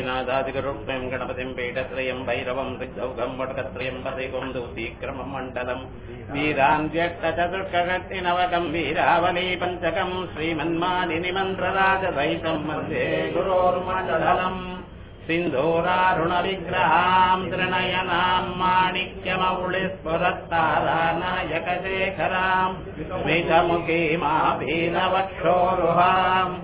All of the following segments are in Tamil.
श्रीनाथादिगुरुप्यम् गणपतिम् पीठत्रयम् भैरवम् ऋग्धौघम् वटकत्रयम् पदैवम् दूतीक्रमम् मण्डलम् वीरान्त्यष्टचतुष्कषट्टिनवकम् वीरावली पञ्चकम् श्रीमन्मानिनिमन्त्रराजसहितम् मध्ये गुरोर्मण्डलम् सिन्धूरारुणविग्रहाम् त्रिनयनाम् माणिक्यमौलिस्फुरत्तारानायकशेखराम् स्मितमुखीमाभीनवक्षोरुहाम्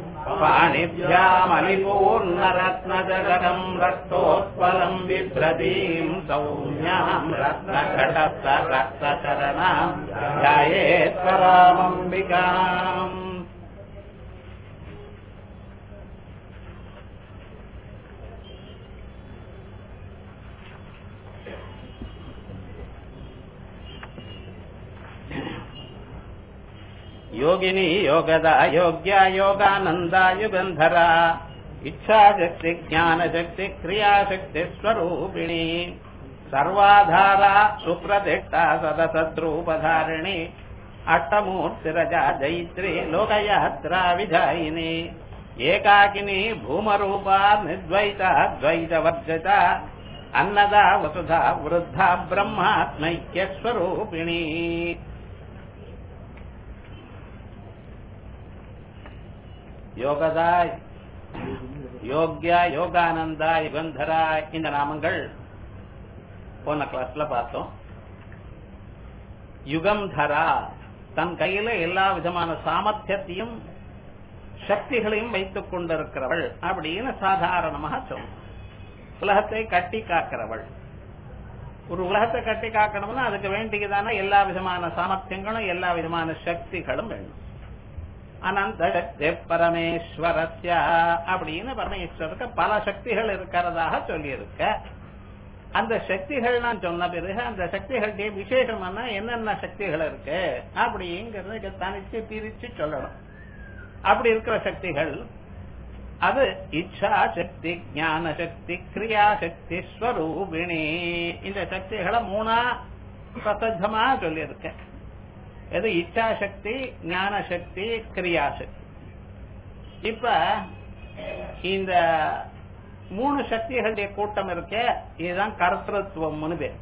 पाणिभ्यामलिपूर्णरत्नजगदम् रक्तोत्पलम् बिभ्रतीम् सौम्याम् रत्नघटस्थ रक्तचरणाम् ध्यायेत्परामम्बिकाम् योगिनी योगदा योग्या योगानन्दा युगन्धरा इच्छाशक्ति ज्ञानशक्ति क्रियाशक्ति स्वरूपिणी सर्वाधारा सुप्रतिष्ठा सदसद्रूपधारिणी अष्टमूर्तिरजा जैत्री लोकयात्रा विधायिनी एकाकिनी भूमरूपा निर्द्वैता द्वैतवर्जिता अन्नदा वसुधा वृद्धा ब्रह्मात्मैक्यस्वरूपिणी யோகதா யோக்யா யோகானந்தா யுகந்தரா இந்த நாமங்கள் போன கிளாஸ்ல பார்த்தோம் யுகம்தரா தன் கையில எல்லா விதமான சாமர்த்தியத்தையும் சக்திகளையும் வைத்துக் கொண்டிருக்கிறவள் அப்படின்னு சாதாரணமாக சொல்லும் உலகத்தை கட்டி காக்கிறவள் ஒரு உலகத்தை கட்டி காக்கணும்னா அதுக்கு வேண்டியதான எல்லா விதமான சாமர்த்தியங்களும் எல்லா விதமான சக்திகளும் வேணும் அனந்த சக்தி பரமேஸ்வரஸ்ய அப்படின்னு பரமேஸ்வருக்கு பல சக்திகள் இருக்கிறதாக சொல்லி இருக்க அந்த சக்திகள் நான் சொன்ன பிறகு அந்த சக்திகளுடைய விசேஷமான என்னென்ன சக்திகள் இருக்கு அப்படிங்கறத தனிச்சு பிரிச்சு சொல்லணும் அப்படி இருக்கிற சக்திகள் அது இச்சா சக்தி ஞான சக்தி கிரியா சக்தி ஸ்வரூபிணி இந்த சக்திகளை மூணா பிரசித்தமா சொல்லியிருக்கேன் எது இச்சாசக்தி ஞான சக்தி கிரியாசக்தி இப்ப இந்த மூணு சக்திகளுடைய கூட்டம் இருக்க இதுதான் கர்த்தத்துவம்னு பேர்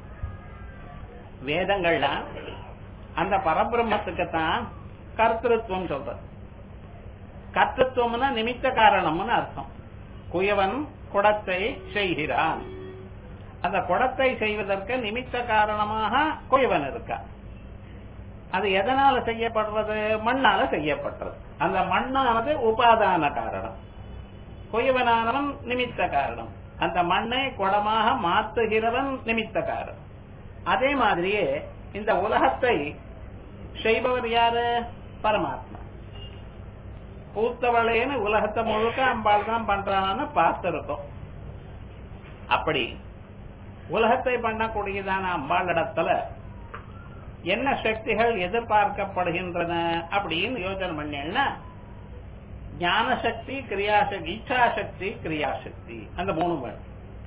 வேதங்கள்ல அந்த பரபிரம்மத்துக்கு தான் கர்த்தத்துவம் சொல்றது கர்த்தத்துவம்னா நிமித்த காரணம்னு அர்த்தம் குயவன் குடத்தை செய்கிறான் அந்த குடத்தை செய்வதற்கு நிமித்த காரணமாக குயவன் இருக்கான் அது எதனால செய்யப்படுறது மண்ணால செய்யப்பட்டது அந்த மண்ணானது உபாதான காரணம் குயவனானவன் நிமித்த காரணம் அந்த மண்ணை குடமாக மாத்துகிறவன் நிமித்த காரணம் அதே மாதிரியே இந்த உலகத்தை செய்பவர் யாரு பரமாத்மா பூத்தவளேன்னு உலகத்தை முழுக்க அம்பாள் தான் பண்றான்னு பார்த்திருக்கோம் அப்படி உலகத்தை பண்ணக்கூடியதான அம்பாள் இடத்துல என்ன சக்திகள் எதிர்பார்க்கப்படுகின்றன அப்படின்னு யோசனை பண்ணேன்னா ஞான சக்தி கிரியாசக்தி இச்சாசக்தி கிரியாசக்தி அந்த மூணு வேணும்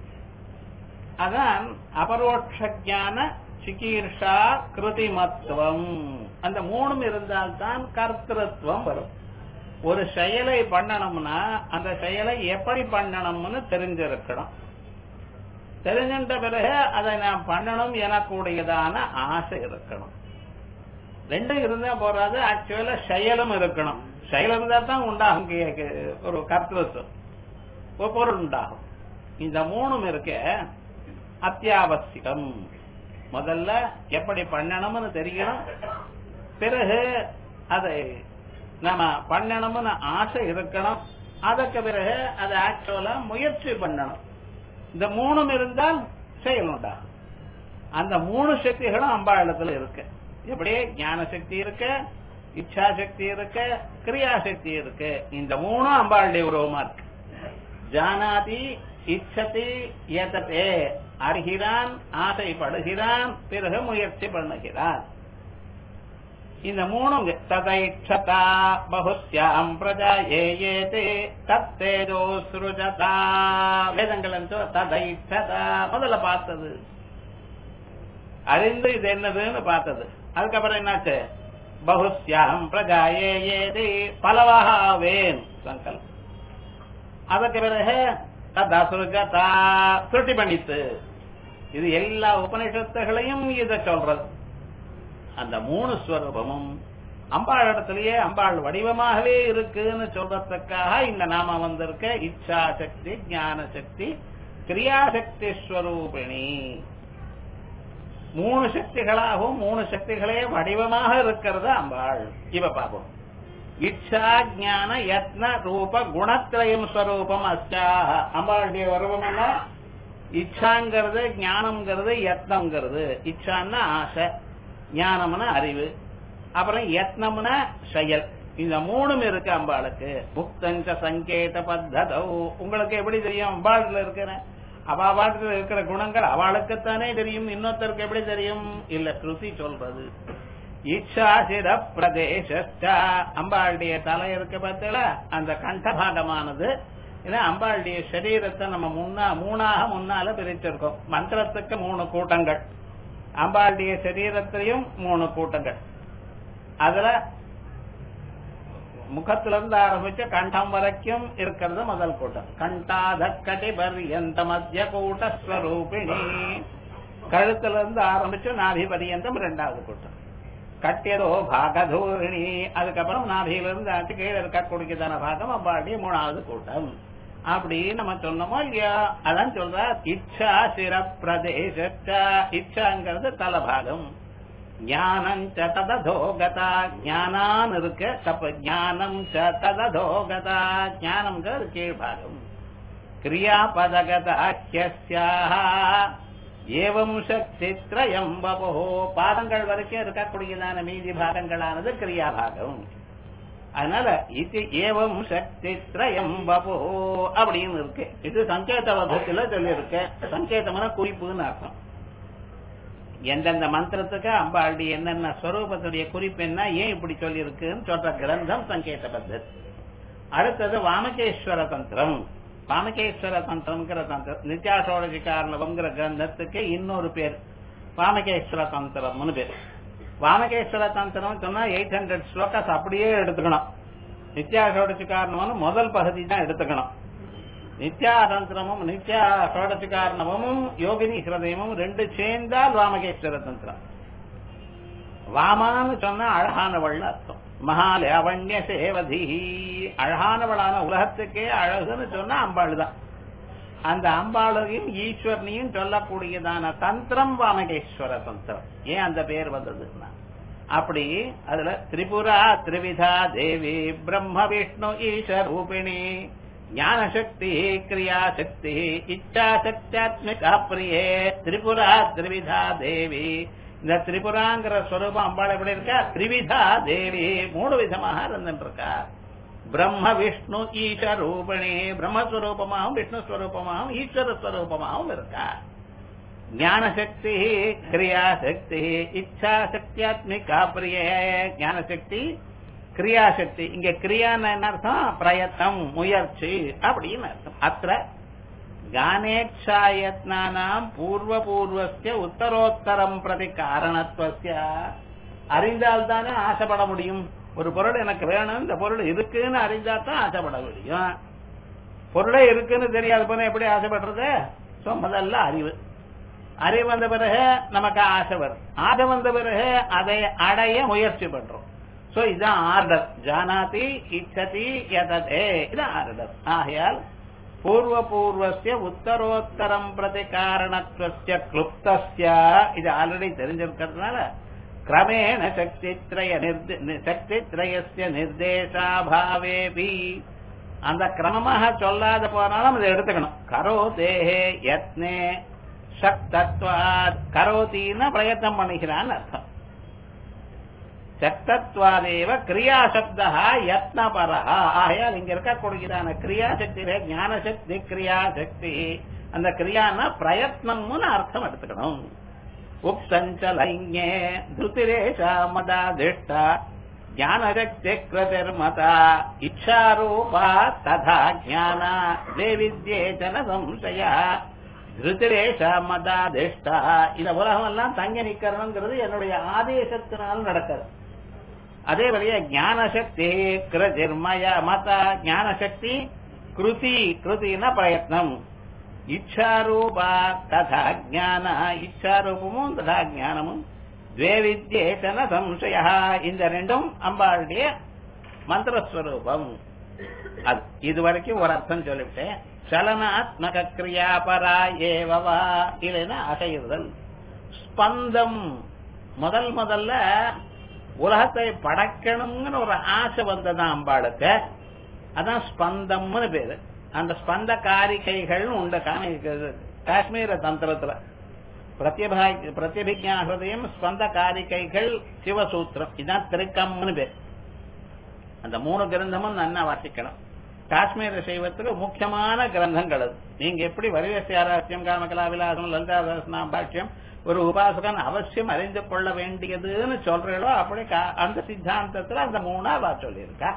அதான் அபரோட்ச ஜான சிகீர்ஷா கிருதிமத்துவம் அந்த மூணும் இருந்தால்தான் கர்த்தத்துவம் வரும் ஒரு செயலை பண்ணணும்னா அந்த செயலை எப்படி பண்ணணும்னு தெரிஞ்சிருக்கணும் தெரிஞ்சின்ற பிறகு அதை நான் பண்ணணும் எனக்கூடியதான ஆசை இருக்கணும் ரெண்டும் இருந்தா போறாது ஆக்சுவலா செயலும் இருக்கணும் செயல் இருந்தா தான் உண்டாகும் ஒரு கர்த்தத்துவம் ஒரு பொருள் உண்டாகும் இந்த மூணும் இருக்க அத்தியாவசியம் முதல்ல எப்படி பண்ணணும்னு தெரியணும் பிறகு அதை நாம பண்ணணும்னு ஆசை இருக்கணும் அதற்கு பிறகு அதை ஆக்சுவலா முயற்சி பண்ணணும் இந்த மூணும் இருந்தால் செயல் உண்டாகும் அந்த மூணு சக்திகளும் அம்பாளத்துல இருக்கு எப்படியே ஞான சக்தி இருக்கு இச்சா சக்தி இருக்கு கிரியா சக்தி இருக்கு இந்த மூணும் அம்பாளுடைய உருவமா இருக்கு ஜானாதி இச்சதி ஏதத்தே அறிகிறான் ஆசைப்படுகிறான் பிறகு முயற்சி பண்ணுகிறான் இந்த மூணும் ததைட்சதா பகுஸ்யாம் பிரஜா ஏதே தத்தேஜோ சுருஜதா வேதங்கள் ததைட்சதா முதல்ல பார்த்தது அறிந்து இது என்னதுன்னு பார்த்தது அதுக்கப்புறம் என்னாச்சு பகுஸ்யாம் பிரஜா ஏதே பலவாக ஆவேன் சங்கல்பம் அதற்கு பிறகு தசுர்கதா சுருட்டி பண்ணித்து இது எல்லா உபநிஷத்துகளையும் இத சொல்றது அந்த மூணு ஸ்வரூபமும் அம்பாள் இடத்திலேயே அம்பாள் வடிவமாகவே இருக்குன்னு சொல்றதுக்காக இந்த நாம வந்திருக்க இச்சா சக்தி ஞான சக்தி கிரியாசக்தி ஸ்வரூபிணி மூணு சக்திகளாகவும் மூணு சக்திகளே வடிவமாக இருக்கிறது அம்பாள் இவ பாப்போம் இச்சா ஞான யத்ன ரூப குணத்திரயம் ஸ்வரூபம் அச்சா அம்பாளுடைய வடிவம் என்ன இச்சாங்கிறது ஞானம்ங்கிறது யத்னம்ங்கிறது இச்சான்னா ஆசை ஞானம்னா அறிவு அப்புறம் யத்னம்னா செயல் இந்த மூணும் இருக்கு அம்பாளுக்கு முக்தஞ்ச சங்கேத பத்ததோ உங்களுக்கு எப்படி தெரியும் அம்பாளுல இருக்கிற அவ பாட்டுல இருக்கிற குணங்கள் அவளுக்குத்தானே தெரியும் இன்னொருத்தருக்கு எப்படி தெரியும் இல்ல ஸ்ருதி சொல்றது இச்சாசிர பிரதேசா அம்பாளுடைய தலை இருக்க பார்த்தல அந்த கண்டபாகமானது ஏன்னா அம்பாளுடைய சரீரத்தை நம்ம முன்னா மூணாக முன்னால பிரிச்சிருக்கோம் மந்திரத்துக்கு மூணு கூட்டங்கள் அம்பாளுடைய சரீரத்திலையும் மூணு கூட்டங்கள் அதுல முகத்துல இருந்து ஆரம்பிச்சு கண்டம் வரைக்கும் இருக்கிறது முதல் கூட்டம் கண்டாதக்கடி பர்யந்த மத்திய கூட்ட ஸ்வரூபிணி கழுத்துல இருந்து ஆரம்பிச்சு நாபி பரியந்தம் ரெண்டாவது கூட்டம் கட்டியதோ பாகதூரிணி அதுக்கப்புறம் நாபியிலிருந்து ஆச்சு கீழே இருக்க குடிக்கதான பாகம் அம்பாளுடைய மூணாவது கூட்டம் அப்படி நம்ம சொன்னோமோ இல்லையா அதான் சொல்ற இச்சா சிர பிரதேச இச்சாங்கிறது தலபாகம் ஞானம் ச தததோகதா ஞானான் இருக்க தப்பு ஞானம் ச தததோகதா ஞானம்ங்கிறது கீழ்பாகம் கிரியாபதகதாக்கியஸ்யாக ஏவம் சக்தி திரயம் பபோ பாதங்கள் வரைக்கும் இருக்கக்கூடியதான மீதி பாகங்களானது கிரியாபாகம் அதனால இது ஏவம் சக்தி திரயம் பபோ அப்படின்னு இருக்கு இது சங்கேத வதத்துல சொல்லியிருக்கு சங்கேதமான குறிப்புன்னு அர்த்தம் எந்தெந்த மந்திரத்துக்கு அம்பாளுடைய என்னென்ன ஸ்வரூபத்துடைய குறிப்பு என்ன ஏன் இப்படி சொல்லி இருக்குன்னு சொல்ற கிரந்தம் சங்கேத பத்தத் அடுத்தது வாமகேஸ்வர தந்திரம் வாமகேஸ்வர தந்திரம்ங்கிற தந்திரம் நித்யாசோழஜி காரணவங்கிற கிரந்தத்துக்கு இன்னொரு பேர் வாமகேஸ்வர தந்திரம்னு பேர் வாமகேஸ்வர தந்திரம் சொன்னா எயிட் ஹண்ட்ரட் ஸ்லோகாஸ் அப்படியே எடுத்துக்கணும் நித்யாசோழஜி காரணம்னு முதல் பகுதி தான் எடுத்துக்கணும் நித்யாதந்திரமும் நித்யா சோடசி காரணமும் யோகினி ஹிருதயமும் ரெண்டு சேர்ந்தால் வாமகேஸ்வர தந்திரம் வாமான்னு சொன்னா அழகானவள் அர்த்தம் மகாலவண்ய சேவதி அழகானவளான உலகத்துக்கே அழகுன்னு சொன்னா அம்பாள் தான் அந்த அம்பாளையும் ஈஸ்வரனையும் சொல்லக்கூடியதான தந்திரம் வாமகேஸ்வர தந்திரம் ஏன் அந்த பேர் வந்ததுன்னா அப்படி அதுல திரிபுரா திரிவிதா தேவி பிரம்ம விஷ்ணு ஈஷ ரூபிணி ஞானசக்தி கிரியாசக்தி இச்சாசக்தியாத்மிகா பிரியே திரிபுரா திரிவிதா தேவி இந்த திரிபுராங்கிற ஸ்வரூபம் அம்பாள் எப்படி இருக்கா திரிவிதா தேவி மூணு விதமாக இருந்துட்டு இருக்கா பிரம்ம விஷ்ணு ஈஷ ரூபிணி பிரம்மஸ்வரூபமாகவும் விஷ்ணு ஸ்வரூபமாகவும் ஈஸ்வர ஸ்வரூபமாகவும் இருக்கா ஞானசக்தி கிரியாசக்தி இச்சாசக்தியாத்மிகா பிரிய ஞானசக்தி கிரியாசக்தி இங்க கிரியான்னு என்ன அர்த்தம் பிரயத்தனம் முயற்சி அப்படின்னு அர்த்தம் அத்த கானேட்சாயத்னானாம் பூர்வ பூர்வஸ்ய உத்தரோத்தரம் பிரதி காரணத்துவஸ்ய அறிந்தால் தானே ஆசைப்பட முடியும் ஒரு பொருள் எனக்கு வேணும் இந்த பொருள் இருக்குன்னு அறிந்தா தான் ஆசைப்பட முடியும் பொருளே இருக்குன்னு தெரியாத போன எப்படி ஆசைப்படுறது சோ முதல்ல அறிவு அறிவு வந்த பிறகு நமக்கு ஆசை வரும் ஆசை வந்த பிறகு அதை அடைய முயற்சி பண்றோம் சோ இதுதான் ஆர்டர் ஜானாதி இச்சதி யததே இது ஆர்டர் ஆகையால் பூர்வ பூர்வஸ்ய உத்தரோத்தரம் பிரதி காரணத்துவஸ்ய கிளுப்தஸ்ய இது ஆல்ரெடி தெரிஞ்சிருக்கிறதுனால கிரமேண சக்தி திரய சக்தி திரயஸ்ய நிர்தேசாபாவேபி அந்த கிரமமாக சொல்லாத போனாலும் அதை எடுத்துக்கணும் கரோ தேஹே யத்னே சக்தத்வாத் கரோத்தின்னா பிரயத்தனம் பண்ணிக்கிறான்னு அர்த்தம் சக்தத்வாதேவ கிரியாசப்தா யத்னபரஹா ஆகையால் இங்க இருக்கக்கூடியதான கிரியாசக்தியில ஞானசக்தி கிரியாசக்தி அந்த கிரியானா பிரயத்னம்னு அர்த்தம் எடுத்துக்கணும் உப்சஞ்சலைஞே திருத்திரேஷா மதா திஷ்டா ஞானசக்தி கிருதிர்மதா இச்சாரூபா ததா ஞானா தேவித்யே ஜன சம்சயா திருத்திரேஷா மதாதிஷ்டா இந்த உலகம் எல்லாம் தங்க நிக்கிறணுங்கிறது என்னுடைய ஆதேசத்தினால் நடக்கிறது அதே வழியா ஞானசக்தி கிருதிர்மய மத ஞானசக்தி கிருதி கிருதினா பிரயத்னம் இச்சாரூபா ததா ஜான இச்சாரூபமும் ததா ஜானமும் துவே வித்யேதன சம்சய இந்த ரெண்டும் அம்பாளுடைய மந்திரஸ்வரூபம் அது இது வரைக்கும் ஒரு அர்த்தம் சொல்லிவிட்டேன் சலனாத்மக கிரியாபரா ஏவவா இல்லைன்னா அசையுதல் ஸ்பந்தம் முதல் முதல்ல உலகத்தை படைக்கணுங்கிற ஒரு ஆசை வந்ததான் அம்பாளுக்கு அதான் ஸ்பந்தம்னு பேரு அந்த ஸ்பந்த காரிகைகள் உண்டு காமி- காஷ்மீர தந்திரத்துல பிரத்யபா பிரத்யபிஜா ஹிருதயம் ஸ்பந்த காரிகைகள் சிவசூத்திரம் இதான் திருக்கம்னு பேர் அந்த மூணு கிரந்தமும் நன்னா வாசிக்கணும் காஷ்மீர சைவத்துக்கு முக்கியமான கிரந்தங்கள் அது நீங்க எப்படி வரிவசியாராசியம் காமகலா விலாசம் லலிதாதாசனாம் பாஷ்யம் ஒரு உபாசகன் அவசியம் அறிந்து கொள்ள வேண்டியதுன்னு சொல்றீங்களோ அப்படி கா- அந்த சித்தாந்தத்துல அந்த மூணா வா சொல்லியிருக்கா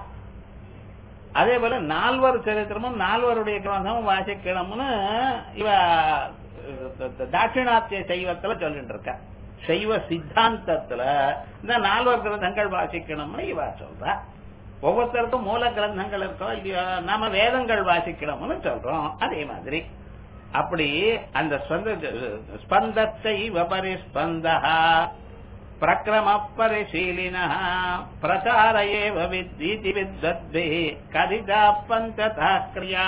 அதே போல நால்வர் சரித்திரமும் நால்வருடைய கிரந்தமும் வாசிக்கணும்னு இவ அஹ், தாட்சிணாத்திய சைவத்துல சொல்லிட்டு இருக்கா சைவ சித்தாந்தத்துல இந்த நால்வர் கிரந்தங்கள் வாசிக்கணும்னு இவ சொல்றா ஒவ்வொருத்தருக்கும் மூல கிரந்தங்கள் இருக்கோ இல்லையோ நாம வேதங்கள் வாசிக்கணும்னு சொல்றோம் அதே மாதிரி அப்படி அந்த ஸ்பந்த ஸ்பந்தத்தை பரிஸ்பந்தா பிரக்ரம பரிசீலின பிரசாரயேவ வித்தீதி வித்வத்பி கதிதா பஞ்சதா கிரியா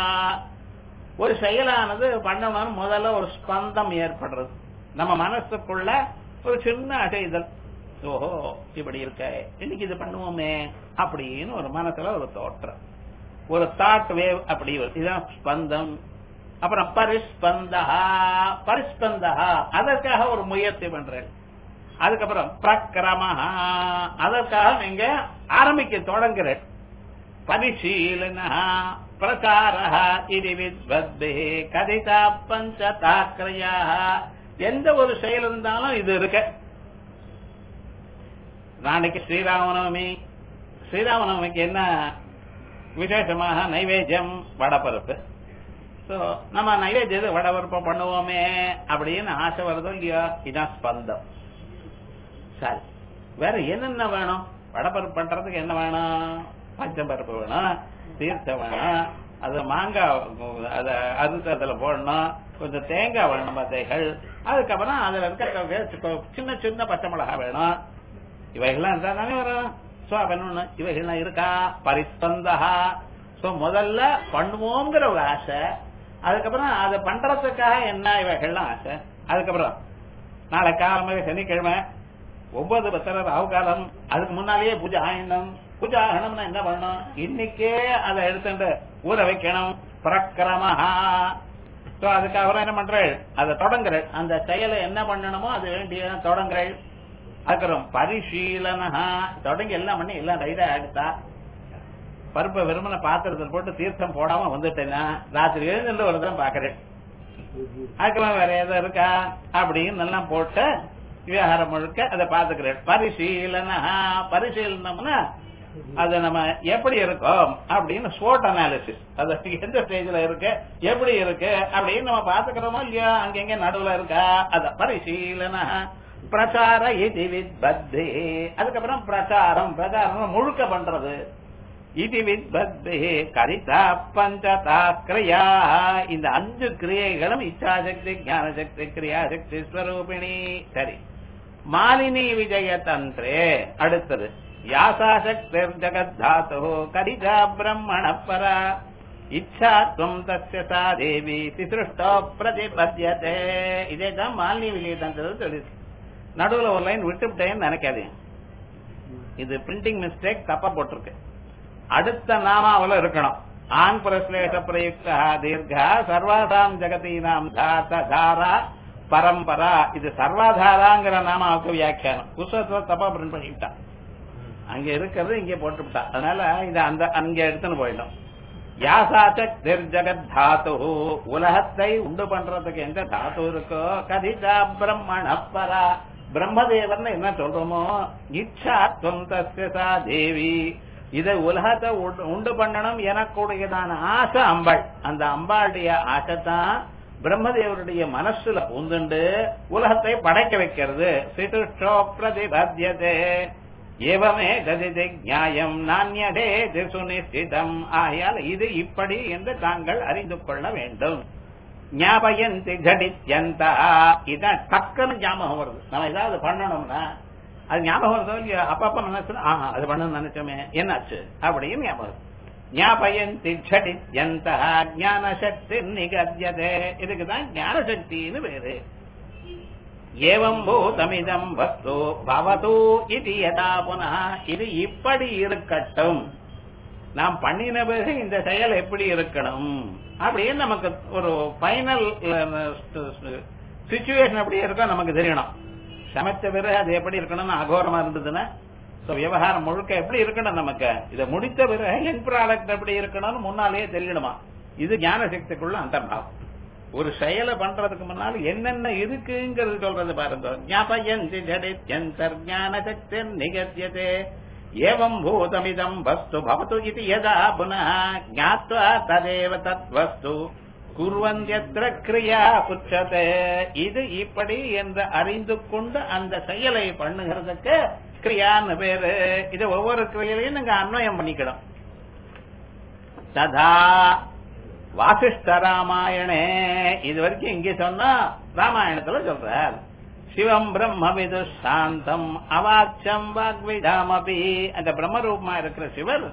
ஒரு செயலானது பண்ணணும் முதல்ல ஒரு ஸ்பந்தம் ஏற்படுறது நம்ம மனசுக்குள்ள ஒரு சின்ன அசைதல் ஓஹோ இப்படி இருக்க இன்னைக்கு இது பண்ணுவோமே அப்படின்னு ஒரு மனசுல ஒரு தோற்றம் ஒரு தாட் வேவ் அப்படி வருது. இதுதான் ஸ்பந்தம் அப்புறம் பரிஸ்பந்தா பரிஸ்பந்தா அதற்காக ஒரு முயற்சி பண்றேன் அதுக்கப்புறம் பிரக்கிரமஹா அதற்காக நீங்க ஆரம்பிக்க தொடங்குறேன் பரிசீலனா பிரசாரः இது வித்வத்பே கதிதா பஞ்சதாக்கிரையா எந்த ஒரு செயல் இருந்தாலும் இது இருக்கு நாளைக்கு ஸ்ரீராமநவமி ஸ்ரீராமநவமிக்கு என்ன விசேஷமாக நைவேத்தியம் வடப்பருப்பு சோ நம்ம நைவேத்தியத்தை வடபருப்பை பண்ணுவோமே அப்படின்னு ஆசை வருதோ இல்லையோ இதான் ஸ்பந்தம் சரி வேற என்னென்ன வேணும் வடபருப்பு பண்றதுக்கு என்ன வேணும் பச்சம்பருப்பு வேணும் தீர்த்தம் வேணும் அது மாங்காய் அத அறுத்து அதுல போடணும் கொஞ்சம் தேங்காய் வேணும் பத்தைகள் அதுக்கப்புறம் அதுல இருக்க சின்ன சின்ன பச்சை மிளகா வேணும் இவைகள்லாம் இருந்தா தானே வரும் சோ அப்ப என்ன இவைகள்லாம் இருக்கா பரிஸ்பந்தா சோ முதல்ல பண்ணுவோங்கிற ஒரு ஆசை அதுக்கப்புறம் அதை பண்றதுக்காக என்ன இவைகள்லாம் ஆசை அதுக்கப்புறம் நாளை காலமாக சனிக்கிழமை ஒன்பது பத்திர ராவுகாலம் அதுக்கு முன்னாலேயே பூஜை ஆயிடணும் பூஜை ஆகணும்னா என்ன பண்ணணும் இன்னைக்கே அதை எடுத்துட்டு ஊற வைக்கணும் பிரக்கிரமஹா சோ அதுக்கப்புறம் என்ன பண்றேன் அதை தொடங்குறேன் அந்த செயலை என்ன பண்ணணுமோ அது வேண்டிய தொடங்குறேன் அதுக்கப்புறம் பரிசீலனா தொடங்கி எல்லாம் பண்ணி எல்லாம் ரைடா எடுத்தா பருப்பை வெறுமன பாத்திரத்தில் போட்டு தீர்த்தம் போடாம வந்துட்டேன்னா ராத்திரி எழுந்து ஒரு தரம் பாக்குறேன் அதுக்கப்புறம் வேற ஏதோ இருக்கா அப்படின்னு எல்லாம் போட்டு விவகாரம் முழுக்க அதை பாத்துக்கிறேன் பரிசீலனா பரிசீலனம்னா அது நம்ம எப்படி இருக்கோம் அப்படின்னு ஸ்வோட் அனாலிசிஸ் அது எந்த ஸ்டேஜ்ல இருக்கு எப்படி இருக்கு அப்படின்னு நம்ம பாத்துக்கிறோமோ இல்லையா அங்கங்க நடுவுல இருக்கா அத பரிசீலனா பிரச்சார இது வித்பத்தே அதுக்கப்புறம் பிரச்சாரம் பிரச்சாரம் முழுக்க பண்றது இது வித்பத்தே கரிதா பஞ்சதா கிரியா இந்த அஞ்சு கிரியைகளும் இச்சாசக்தி ஞானசக்தி கிரியாசக்தி ஸ்வரூபிணி சரி மாலினி விஜய தந்திரே அடுத்தது யாசாசக்திர் ஜகத்தாத்து கரிதா பிரம்மண பரா இச்சாத்வம் தஸ்ய சா தேவி சிசிருஷ்டோ பிரதிபத்தியதே இதே தான் மாலினி விஜய தந்திரம் சொல்லிருக்கு நடுவுல ஒரு லைன் விட்டுவிட்டேன்னு நினைக்காதீங்க இது பிரிண்டிங் மிஸ்டேக் தப்பா போட்டிருக்கு அடுத்த நாமாவில இருக்கணும் ஆண் பிரஸ்லேஷ பிரயுக்தா தீர்க்கா சர்வாதாம் ஜெகதீனாம் தாத்த தாரா பரம்பரா இது சர்வாதாராங்கிற நாமாவுக்கு வியாக்கியானம் புஸ்தகத்துல தப்பா பிரிண்ட் பண்ணிவிட்டான் அங்க இருக்கிறது இங்க போட்டுவிட்டா அதனால இது அந்த அங்க எடுத்துன்னு போயிடும் யாசாச்சக் ஜெகத் தாத்து உலகத்தை உண்டு பண்றதுக்கு எந்த தாத்து இருக்கோ கதிதா பிரம்மண பரா பிரம்மதேவன் என்ன சொல்றோமோ இச்சாத்வம் தஸ்யசா தேவி இதை உலகத்தை உண்டு- உண்டு பண்ணணும் எனக்கூடியதான ஆசை அம்பாள் அந்த அம்பாளுடைய ஆசை தான் பிரம்மதேவருடைய மனசுல பூந்துண்டு உலகத்தை படைக்க வைக்கிறது சிதுஷ்டோ பிரதிபத்தியதே ஏவமே ததிதி நியாயம் நானியதே சுனிஷ்டிதம் ஆகையால் இது இப்படி என்று தாங்கள் அறிந்து கொள்ள வேண்டும் ஞாபயந்தி ஜடித்யந்தா இதான் டக்குன்னு ஞாபகம் வருது நம்ம ஏதாவது பண்ணணும்னா அது ஞாபகம் வருதோ இல்லையா அப்பப்ப மனசுல ஆஹா அது பண்ணணும்னு நினைச்சோமே என்னாச்சு அப்படின்னு ஞாபகம் ஞாபயந்தி ஜடித்யந்தா ஞான சக்தி நிகத்தியதே இதுக்குதான் ஞான சக்தின்னு பேரு ஏவம் பூதமிதம் வஸ்து பவது இது யதா புனः இது இப்படி இருக்கட்டும் நாம் பண்ணின பிறகு இந்த செயல் எப்படி இருக்கணும் அப்படின்னு நமக்கு ஒரு ஃபைனல் சுச்சுவேஷன் அப்படி இருக்கும் நமக்கு தெரியணும் சமைச்ச பிறகு அது எப்படி இருக்கணும்னு அகோரமா இருந்ததுன்னா சோ விவகாரம் முழுக்க எப்படி இருக்கணும் நமக்கு இதை முடித்த பிறகு என் ப்ராடக்ட் எப்படி இருக்கணும்னு முன்னாலேயே தெரியணுமா இது ஞான சக்திக்குள்ள அந்தர்பாவம் ஒரு செயலை பண்றதுக்கு முன்னால என்னென்ன இருக்குங்கிறது சொல்றது பாருங்க ஞாபயந்தி ஜடித்யந்தர் ஞான சக்தி நிகத்தியதே ஏவம் பூதமிதம் வஸ்து பவத்து இது யதா புனः ஞாத்வா ததேவ தத் வஸ்து குர்வந்தியத்திர கிரியா உச்சதே இது இப்படி என்று அறிந்து கொண்டு அந்த செயலை பண்ணுகிறதுக்கு கிரியான்னு பேரு இது ஒவ்வொரு கிரியையிலையும் நீங்க அன்வயம் பண்ணிக்கணும் ததா வாசிஷ்ட ராமாயணே இது வரைக்கும் இங்க சொன்னா ராமாயணத்துல சொல்றார் சிவம் பிரம்ம விது சாந்தம் அவாச்சம் வாக்விதாமபி அந்த பிரம்மரூபமா இருக்கிற சிவர்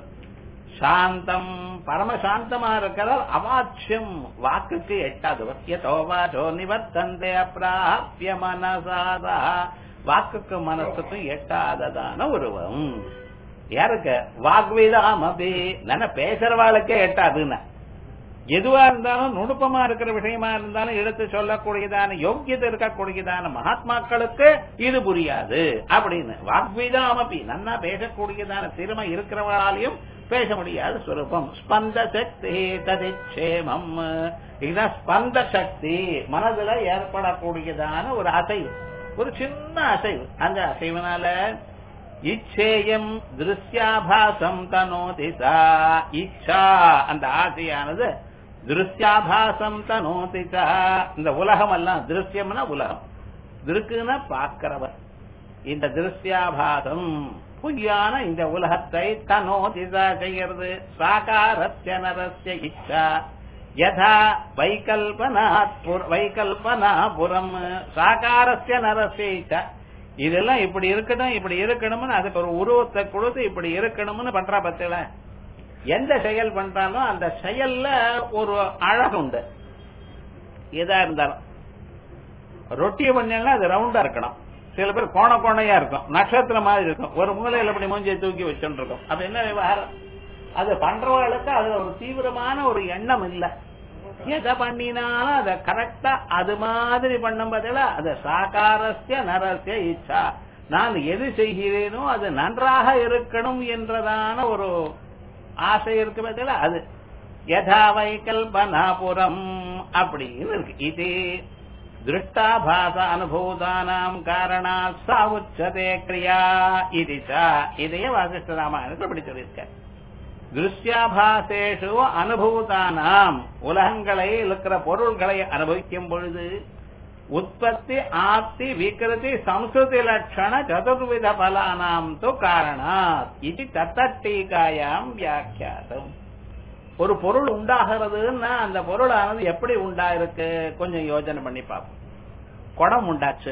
சாந்தம் பரமசாந்தமா இருக்கிறார் அவாச்சியம் வாக்குக்கு எட்டாதவர் எதோ வாச்சோ நிவர்த்தந்தே அப்பிராபிய மனசாதா வாக்குக்கு மனசுக்கும் எட்டாததான உருவம் யாருக்கு வாக்விதாமபி நான் பேசுறவாளுக்கே எட்டாதுன்னு எதுவா இருந்தாலும் நுணுப்பமா இருக்கிற விஷயமா இருந்தாலும் எடுத்து சொல்லக்கூடியதான யோக்கியத்தை இருக்கக்கூடியதான மகாத்மாக்களுக்கு இது புரியாது அப்படின்னு வாக்விதாமபி நன்னா பேசக்கூடியதான திறமை இருக்கிறவர்களாலையும் பேச முடியாத சுரூபம் ஸ்பந்த சக்தி ததிச்சேமம் இதுதான் ஸ்பந்த சக்தி மனதுல ஏற்படக்கூடியதான ஒரு அசைவு ஒரு சின்ன அசைவு அந்த அசைவனால இச்சேயம் திருஷ்யாபாசம் தனோதி சா இச்சா அந்த ஆசையானது திருஷ்யாபாசம் தனோதி சா இந்த உலகம் எல்லாம் திருஷ்யம்னா உலகம் திருக்குன்னா பார்க்கிறவர் இந்த திருஷ்யாபாசம் பொய்யான இந்த உலகத்தை தனோதிசா செய்கிறது சாகாரஸ்ய நரஸ்ய இச்சா யதா வைகல்பனா வைகல்பனா புறம் சாகாரஸ்ய நரஸ்ய இச்சா இதெல்லாம் இப்படி இருக்கணும் இப்படி இருக்கணும்னு அதுக்கு ஒரு உருவத்தை கொடுத்து இப்படி இருக்கணும்னு பண்றா பத்தில எந்த செயல் பண்றாலும் அந்த செயல்ல ஒரு அழகு உண்டு எதா இருந்தாலும் ரொட்டியை பண்ணா அது ரவுண்டா இருக்கணும் சில பேர் கோண கோணையா இருக்கும் நட்சத்திரம் மாதிரி இருக்கும் ஒரு மூலையில இப்படி மூஞ்சியை தூக்கி வச்சுட்டு இருக்கும் அது என்ன விவகாரம் அது பண்றவர்களுக்கு அதுல ஒரு தீவிரமான ஒரு எண்ணம் இல்லை எதை பண்ணினாலும் அதை கரெக்டா அது மாதிரி பண்ணும் பதில அது சாகாரஸ்ய நரஸ்ய இச்சா நான் எது செய்கிறேனோ அது நன்றாக இருக்கணும் என்றதான ஒரு ஆசை இருக்கு பதில அது யதா வைகல்பனாபுரம் அப்படின்னு இருக்கு இது திருஷ்டாபாச அனுபூதானாம் காரணா சாவுச்சதே கிரியா இதுச்சா இதையே வாசிஷ்ட ராமாயணத்தில் அப்படி சொல்லியிருக்க திருஷ்யாபாசேஷு அனுபூதானாம் உலகங்களை இருக்கிற பொருள்களை அனுபவிக்கும் பொழுது உற்பத்தி ஆப்தி விக்கிருதி சம்ஸ்கிருதி லட்சண சதுர்வித பலானாம் து காரணாத் இது தத்தட்டீகாயாம் வியாக்கியாதம் ஒரு பொருள் உண்டாகிறதுன்னா அந்த பொருளானது எப்படி உண்டாயிருக்கு கொஞ்சம் யோஜனை பண்ணி பார்ப்போம் குடம் உண்டாச்சு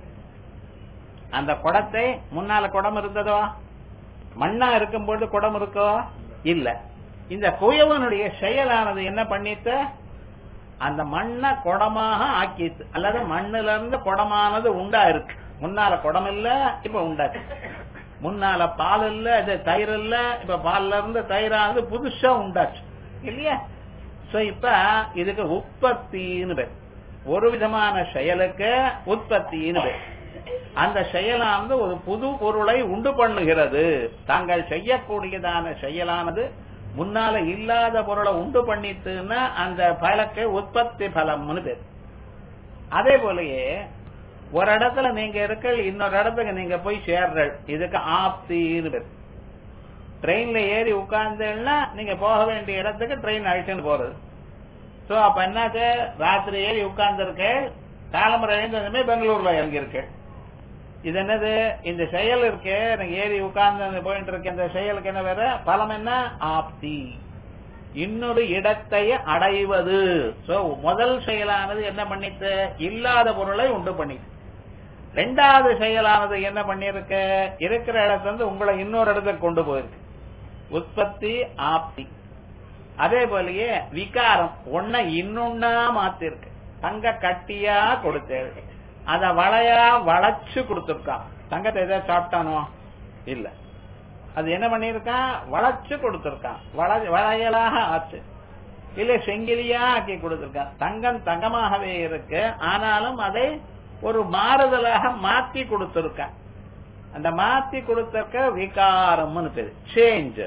அந்த குடத்தை முன்னால குடம் இருந்ததோ மண்ணா இருக்கும்போது குடம் இருக்கோ இல்ல இந்த குயவனுடைய செயலானது என்ன பண்ணிட்டு அந்த மண்ணை குடமாக ஆக்கிட்டு அல்லது மண்ணுல இருந்து குடமானது உண்டா இருக்கு முன்னால குடம் இல்ல இப்ப உண்டாச்சு முன்னால பால் இல்ல இது தயிர் இல்ல இப்ப பால்ல இருந்து தயிரானது புதுசா உண்டாச்சு இல்லையா சோ இப்ப இதுக்கு உற்பத்தின்னு பேர் ஒரு விதமான செயலுக்கு உற்பத்தின்னு பேர் அந்த செயலானது ஒரு புது பொருளை உண்டு பண்ணுகிறது தாங்கள் செய்யக்கூடியதான செயலானது முன்னால இல்லாத பொருளை உண்டு பண்ணிட்டுன்னா அந்த பலக்கு உற்பத்தி பலம்னு பேர் அதே போலயே ஒரு இடத்துல நீங்க இருக்க இன்னொரு இடத்துக்கு நீங்க போய் சேர்ற இதுக்கு ஆப்தின்னு பேர் ட்ரெயின்ல ஏறி உட்கார்ந்தேன்னா நீங்க போக வேண்டிய இடத்துக்கு ட்ரெயின் அழிச்சுன்னு போறது சோ அப்ப என்னாச்சு ராத்திரி ஏறி உட்கார்ந்து இருக்கு காலம்பரை எழுந்ததுமே பெங்களூர்ல இறங்கி இருக்கு இது என்னது இந்த செயல் இருக்கு எனக்கு ஏறி உட்கார்ந்து போயிட்டு இருக்க இந்த செயலுக்கு என்ன வேற பலம் என்ன ஆப்தி இன்னொரு இடத்தை அடைவது சோ முதல் செயலானது என்ன பண்ணிட்டு இல்லாத பொருளை உண்டு பண்ணிட்டு ரெண்டாவது செயலானது என்ன பண்ணிருக்கு இருக்கிற இடத்துல இருந்து உங்களை இன்னொரு இடத்துக்கு கொண்டு போயிருக்கு உற்பத்தி ஆப்தி அதே போலயே விகாரம் ஒன்ன இன்னொன்னா மாத்திருக்கு தங்க கட்டியா கொடுத்தேன் அத வளையா வளைச்சு கொடுத்திருக்கான் தங்கத்தை ஏதாவது சாப்பிட்டானோ இல்ல அது என்ன பண்ணிருக்கான் வளைச்சு கொடுத்திருக்கான் வள- வளையலாக ஆச்சு இல்ல செங்கிலியா ஆக்கி கொடுத்திருக்கான் தங்கம் தங்கமாகவே இருக்கு ஆனாலும் அதை ஒரு மாறுதலாக மாத்தி கொடுத்திருக்கான் அந்த மாத்தி கொடுத்திருக்க விகாரம்னு பேரு சேஞ்ச்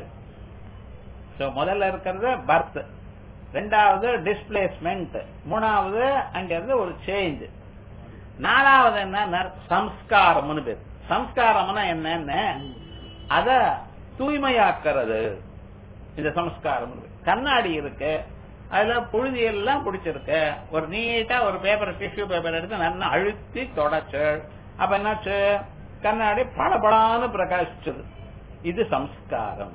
சோ முதல்ல இருக்கிறது பர்த் ரெண்டாவது டிஸ்பிளேஸ்மெண்ட் மூணாவது அங்க இருந்து ஒரு சேஞ்ச் நாலாவது என்ன சம்ஸ்காரம்னு பேர் சம்ஸ்காரம்னா என்னன்னு அத தூய்மையாக்குறது இந்த சம்ஸ்காரம் கண்ணாடி இருக்கு அதுல புழுதி எல்லாம் பிடிச்சிருக்கு ஒரு நீட்டா ஒரு பேப்பர் டிஷ்யூ பேப்பர் எடுத்து நல்லா அழுத்தி தொடச்சு அப்ப என்னாச்சு கண்ணாடி பளபளான்னு பிரகாசிச்சது இது சம்ஸ்காரம்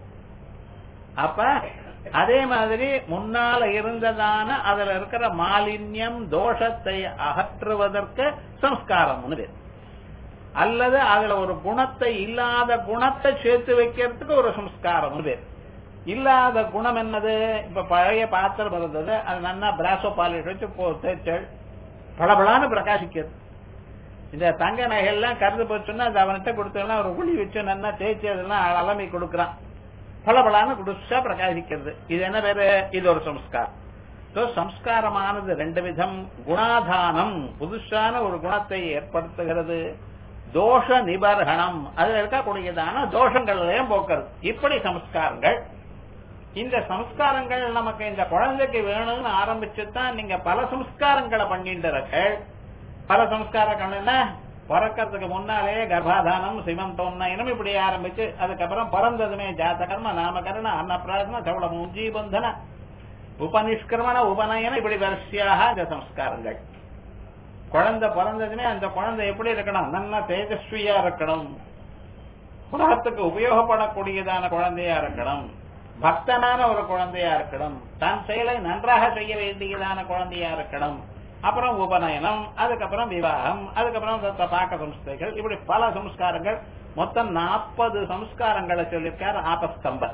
அப்ப அதே மாதிரி முன்னால இருந்ததான அதுல இருக்கிற மாலின்யம் தோஷத்தை அகற்றுவதற்கு சம்ஸ்காரம்னு பேர் அல்லது அதுல ஒரு குணத்தை இல்லாத குணத்தை சேர்த்து வைக்கிறதுக்கு ஒரு சம்ஸ்காரம் பேர் இல்லாத குணம் என்னது இப்ப பழைய பாத்திரம் இருந்தது அது நல்லா பிராசோ பாலிஷ் வச்சு போ- தேய்ச்சு பளபளான்னு பிரகாசிக்கிறது இந்த தங்க நகையெல்லாம் கருது போச்சுன்னா அது அவன்கிட்ட கொடுத்தோம்னா ஒரு குழி வச்சு நல்லா தேய்ச்சி அதெல்லாம் அலமை கொடுக்கறான் பளபளான்னு குடிச்சா பிரகாசிக்கிறது இது என்ன பேரு இது ஒரு சம்ஸ்காரம் So, சம்ஸ்காரமானது ரெண்டு விதம் குணாதானம் புதுசான ஒரு குணத்தை ஏற்படுத்துகிறது தோஷ நிபர்கணம் அதுல இருக்கக்கூடியதான தோஷங்களையும் போக்குறது இப்படி சம்ஸ்காரங்கள் இந்த சம்ஸ்காரங்கள் நமக்கு இந்த குழந்தைக்கு வேணும்னு ஆரம்பிச்சுதான் நீங்க பல சம்ஸ்காரங்களை பண்ணிட்டு இருக்க பல சம்ஸ்காரங்கள் என்ன பிறக்கிறதுக்கு முன்னாலே கர்ப்பாதானம் சிவந்தோம்னா இனம் இப்படி ஆரம்பிச்சு அதுக்கப்புறம் பிறந்ததுமே ஜாதகர்ம நாமகரண அன்னப்பிராசன சவள மூஞ்சி பந்தன உபநிஷ்கிரமண உபநயன இப்படி வரிசையாக இந்த சம்ஸ்காரங்கள் குழந்தை பிறந்ததுமே அந்த குழந்தை எப்படி இருக்கணும் நல்ல தேஜஸ்வியா இருக்கணும் உலகத்துக்கு உபயோகப்படக்கூடியதான குழந்தையா இருக்கணும் பக்தனான ஒரு குழந்தையா இருக்கணும் தன் செயலை நன்றாக செய்ய வேண்டியதான குழந்தையா இருக்கணும் அப்புறம் உபநயனம் அதுக்கப்புறம் விவாகம் அதுக்கப்புறம் தத்த பாக்க சம்ஸ்தைகள் இப்படி பல சம்ஸ்காரங்கள் மொத்தம் நாற்பது சம்ஸ்காரங்களை சொல்லியிருக்கார் ஆபஸ்தம்பர்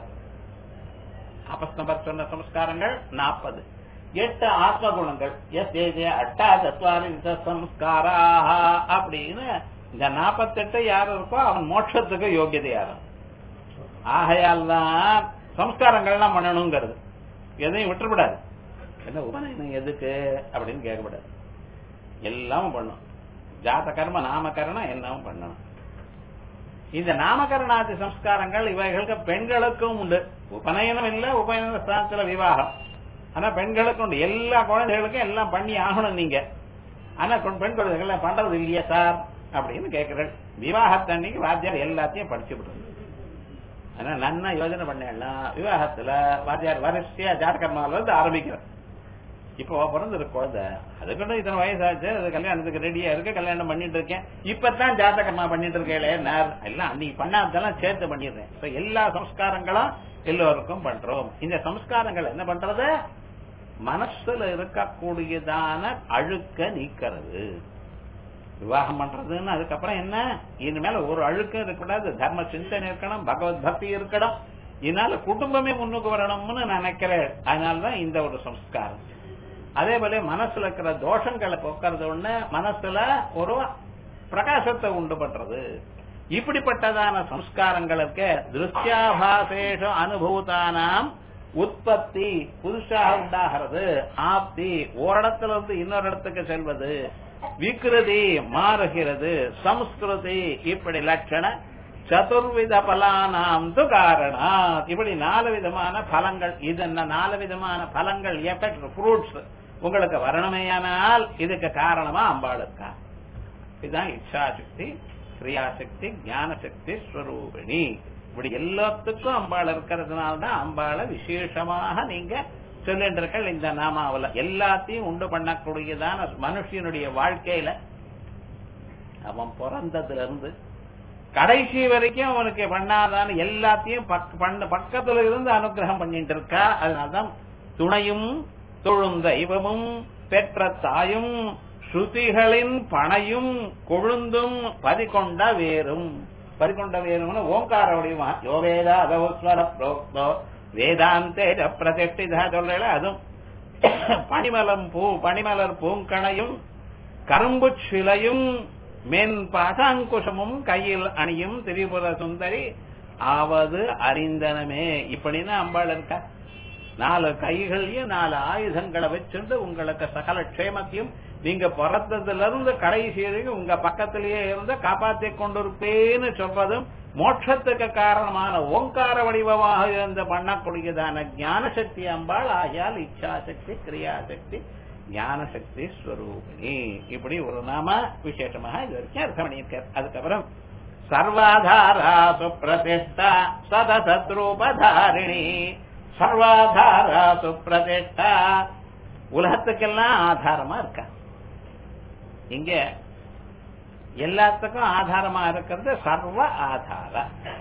ஆபஸ்தம்பர் சொன்ன சம்ஸ்காரங்கள் நாற்பது எட்டு ஆத்ம குணங்கள் எஸ் ஏஜே அட்டா தத்வாரி சம்ஸ்காரா அப்படின்னு இந்த நாற்பத்தெட்டு யார் இருக்கோ அவன் மோட்சத்துக்கு யோகியதையாரும் ஆகையால் தான் சம்ஸ்காரங்கள்லாம் பண்ணணுங்கிறது எதையும் விட்டுறக்கூடாது என்ன உபநயனம் எதுக்கு அப்படின்னு கேட்கக்கூடாது எல்லாமும் பண்ணும் ஜாத கர்ம நாமகரணம் எல்லாமும் பண்ணணும் இந்த நாமகரணாதி சம்ஸ்காரங்கள் இவைகளுக்கு பெண்களுக்கும் உண்டு உபநயனம் இல்ல உபநயன ஸ்தானத்துல விவாகம் ஆனா பெண்களுக்கும் உண்டு எல்லா குழந்தைகளுக்கும் எல்லாம் பண்ணி ஆகணும் நீங்க ஆனா கொ- பெண் குழந்தைகள் பண்றது இல்லையா சார் அப்படின்னு கேட்கிறேன் விவாகத்தன்னைக்கு வாத்தியார் எல்லாத்தையும் படிச்சு விடுறது ஆனா நன்னா யோஜனை பண்ணலாம் விவாகத்துல வாத்தியார் வரிசையா ஜாதகர்மால இருந்து ஆரம்பிக்கிறேன் இப்போ பிறந்த ஒரு குழந்தை அதுக்கு இத்தனை வயசாச்சு அது கல்யாணத்துக்கு ரெடியா இருக்கு கல்யாணம் பண்ணிட்டு இருக்கேன் இப்பதான் ஜாதகர்மா பண்ணிட்டு இருக்கேளே நான் எல்லாம் அன்னைக்கு பண்ணாதெல்லாம் சேர்த்து பண்ணிடுறேன் இப்ப எல்லா சம்ஸ்காரங்களும் எல்லோருக்கும் பண்றோம் இந்த சம்ஸ்காரங்கள் என்ன பண்றது மனசுல இருக்கக்கூடியதான அழுக்க நீக்கிறது விவாகம் பண்றதுன்னு அதுக்கப்புறம் என்ன இனிமேல ஒரு அழுக்கம் இருக்கக்கூடாது தர்ம சிந்தனை இருக்கணும் பகவத் பக்தி இருக்கணும் இதனால குடும்பமே முன்னுக்கு வரணும்னு நான் நினைக்கிறேன் அதனாலதான் இந்த ஒரு சம்ஸ்காரம் அதே போல மனசுல இருக்கிற தோஷங்களை போக்குறது ஒண்ணு மனசுல ஒரு பிரகாசத்தை உண்டு பண்றது இப்படிப்பட்டதான சம்ஸ்காரங்களுக்கு திருஷ்யாபாசேஷ அனுபூதானாம் உற்பத்தி புதுசாக உண்டாகிறது ஆப்தி ஓரிடத்துல இருந்து இன்னொரு இடத்துக்கு செல்வது விக்ருதி மாறுகிறது சம்ஸ்கிருதி இப்படி லட்சண சதுர்வித பலானாம் து காரணா இப்படி நாலு விதமான பலங்கள் இது என்ன நாலு விதமான பலங்கள் எஃபெக்ட் ஃப்ரூட்ஸ் உங்களுக்கு வரணுமேயானால் இதுக்கு காரணமா அம்பாள் இருக்கா இதுதான் இச்சாசக்தி கிரியாசக்தி ஞான சக்தி ஸ்வரூபிணி இப்படி எல்லாத்துக்கும் அம்பாள் இருக்கிறதுனால தான் அம்பாளை விசேஷமாக நீங்க சொல்லின்றீர்கள் இந்த நாமாவுல எல்லாத்தையும் உண்டு பண்ணக்கூடியதான மனுஷனுடைய வாழ்க்கையில அவன் பிறந்ததுல இருந்து கடைசி வரைக்கும் அவனுக்கு பண்ணாதான்னு எல்லாத்தையும் பக்க- பண்ண பக்கத்துல இருந்து அனுகிரகம் பண்ணிட்டு இருக்கா அதனால்தான் துணையும் தொழுந்த இவமும் பெற்ற தாயும் ஸ்ருதிகளின் பனையும் கொழுந்தும் பதிகொண்ட வேரும் பதிகொண்ட வேறும்னு ஓங்கார வடிவமா யோ வேதா அதவஸ்வர புரோக்தோ வேதாந்தேஜ பிரதிஷ்டிதா சொல்றேன் அதுவும் பனிமலம் பூ பனிமலர் பூங்கணையும் கரும்பு சிலையும் மென் பாசாங்குஷமும் கையில் அணியும் திரிபுர சுந்தரி ஆவது அறிந்தனமே இப்படின்னு அம்பாள் இருக்கா நாலு கைகளையும் நாலு ஆயுதங்களை வச்சுட்டு உங்களுக்கு சகல க்ஷேமத்தையும் நீங்க பிறந்ததுல இருந்து கடைசி வரைக்கும் உங்க பக்கத்திலேயே இருந்து காப்பாத்தி கொண்டிருப்பேன்னு சொல்றதும் மோட்சத்துக்கு காரணமான ஓங்கார வடிவமாக இருந்து பண்ணக்கூடியதான ஞான சக்தி அம்பாள் ஆகியால் இச்சாசக்தி கிரியாசக்தி ஞான சக்தி ஸ்வரூபிணி இப்படி ஒரு நாம விசேஷமாக இது வரைக்கும் அர்த்தம் பண்ணியிருக்கார் அதுக்கப்புறம் சர்வாதாரா சுப்பிரதிஷ்டா சதசத்ரூபதாரிணி சர்வாதாரா சுப்பிரதிஷ்டா உலகத்துக்கெல்லாம் ஆதாரமா இருக்கா இங்க எல்லாத்துக்கும் ஆதாரமா இருக்கிறது சர்வ ஆதார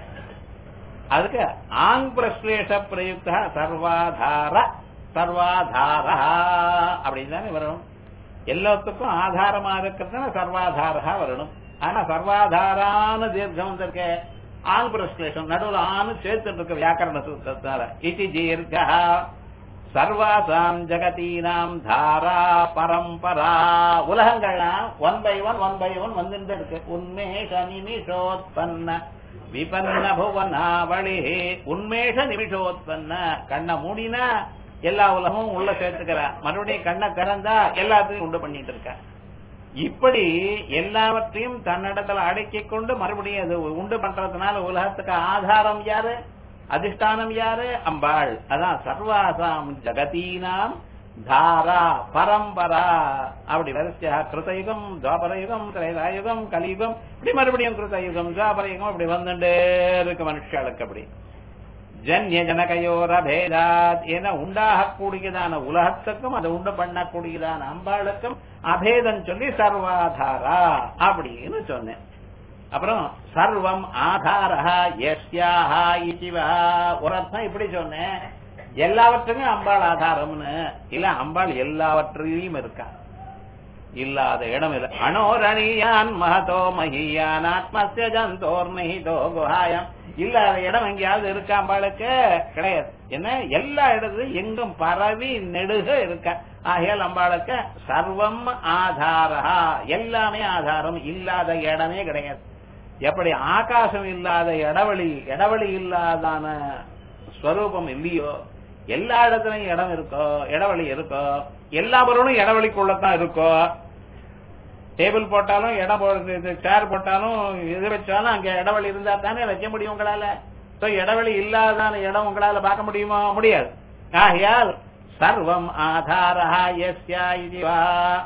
அதுக்கு ஆங் பிரஸ்லேஷ பிரயுக்த சர்வாதார சர்வாதார அப்படின்னு தானே வரணும் எல்லாத்துக்கும் ஆதாரமா இருக்கிறதுனா சர்வாதாரா வரணும் ஆனா சர்வாதாரான தீர்க்கம் வந்திருக்க ஆங் பிரஸ்லேஷம் நடுவுல ஆணு சேர்த்துட்டு இருக்க வியாக்கரண சூத்திரத்தால இதி தீர்க்கா சர்வாசாம் ஜெகதீனாம் தாரா பரம்பரா உலகங்கள்லாம் one by one one by one வந்துட்டு இருக்கு உன்மேஷ நிமிஷோத்பன்ன விபன்ன புவனாவளி உன்மேஷ நிமிஷோத்பன்ன கண்ணை மூடினா எல்லா உலகமும் உள்ள சேர்த்துக்கிறா மறுபடியும் கண்ணை திறந்தா எல்லாத்தையும் உண்டு பண்ணிட்டு இருக்கா இப்படி எல்லாவற்றையும் தன்னிடத்துல அடக்கிக் கொண்டு மறுபடியும் அது உண்டு பண்றதுனால உலகத்துக்கு ஆதாரம் யாரு அதிஷ்டானம் யாரு அம்பாள் அதான் சர்வாசாம் ஜகதீனாம் தாரா பரம்பரா அப்படி வரிசையா கிருதயுகம் துவாபரயுகம் திரேதாயுகம் கலியுகம் இப்படி மறுபடியும் கிருதயுகம் துவாபரயுகம் அப்படி வந்துட்டே இருக்கு மனுஷாளுக்கு அப்படி ஜன்ய ஜனகையோர பேதாத் என உண்டாகக்கூடியதான உலகத்துக்கும் அதை உண்டு பண்ணக்கூடியதான அம்பாளுக்கும் அபேதம் சொல்லி சர்வாதாரா அப்படின்னு சொன்னேன் அப்புறம் சர்வம் ஆதாரா எஸ்யாஹா இசிவா ஒரு அர்த்தம் இப்படி சொன்னேன் எல்லாவற்றுக்கும் அம்பாள் ஆதாரம்னு இல்ல அம்பாள் எல்லாவற்றிலையும் இருக்கா இல்லாத இடம் இல்ல அனோரணியான் மகதோ மகியான் ஆத்மஸ்ய ஜந்தோர் நிஹிதோ குஹாயம் இல்லாத இடம் எங்கேயாவது இருக்கா அம்பாளுக்கு கிடையாது என்ன எல்லா இடத்துலயும் எங்கும் பரவி நெடுக இருக்க ஆகையால் அம்பாளுக்கு சர்வம் ஆதாரா எல்லாமே ஆதாரம் இல்லாத இடமே கிடையாது எப்படி ஆகாசம் இல்லாத இடவெளி இடவெளி இல்லாதான ஸ்வரூபம் இல்லையோ எல்லா இடத்துலயும் இடம் இருக்கோ இடவெளி இருக்கோ எல்லா பொருளும் இடவெளிக்குள்ளதான் இருக்கோ டேபிள் போட்டாலும் இடம் போடுறது சேர் போட்டாலும் இது வச்சாலும் அங்க இடவெளி இருந்தா தானே வைக்க முடியும் உங்களால சோ இடவெளி இல்லாதான இடம் உங்களால பார்க்க முடியுமா முடியாது ஆகையால் சர்வம் ஆதாரா எஸ்யா இதுவா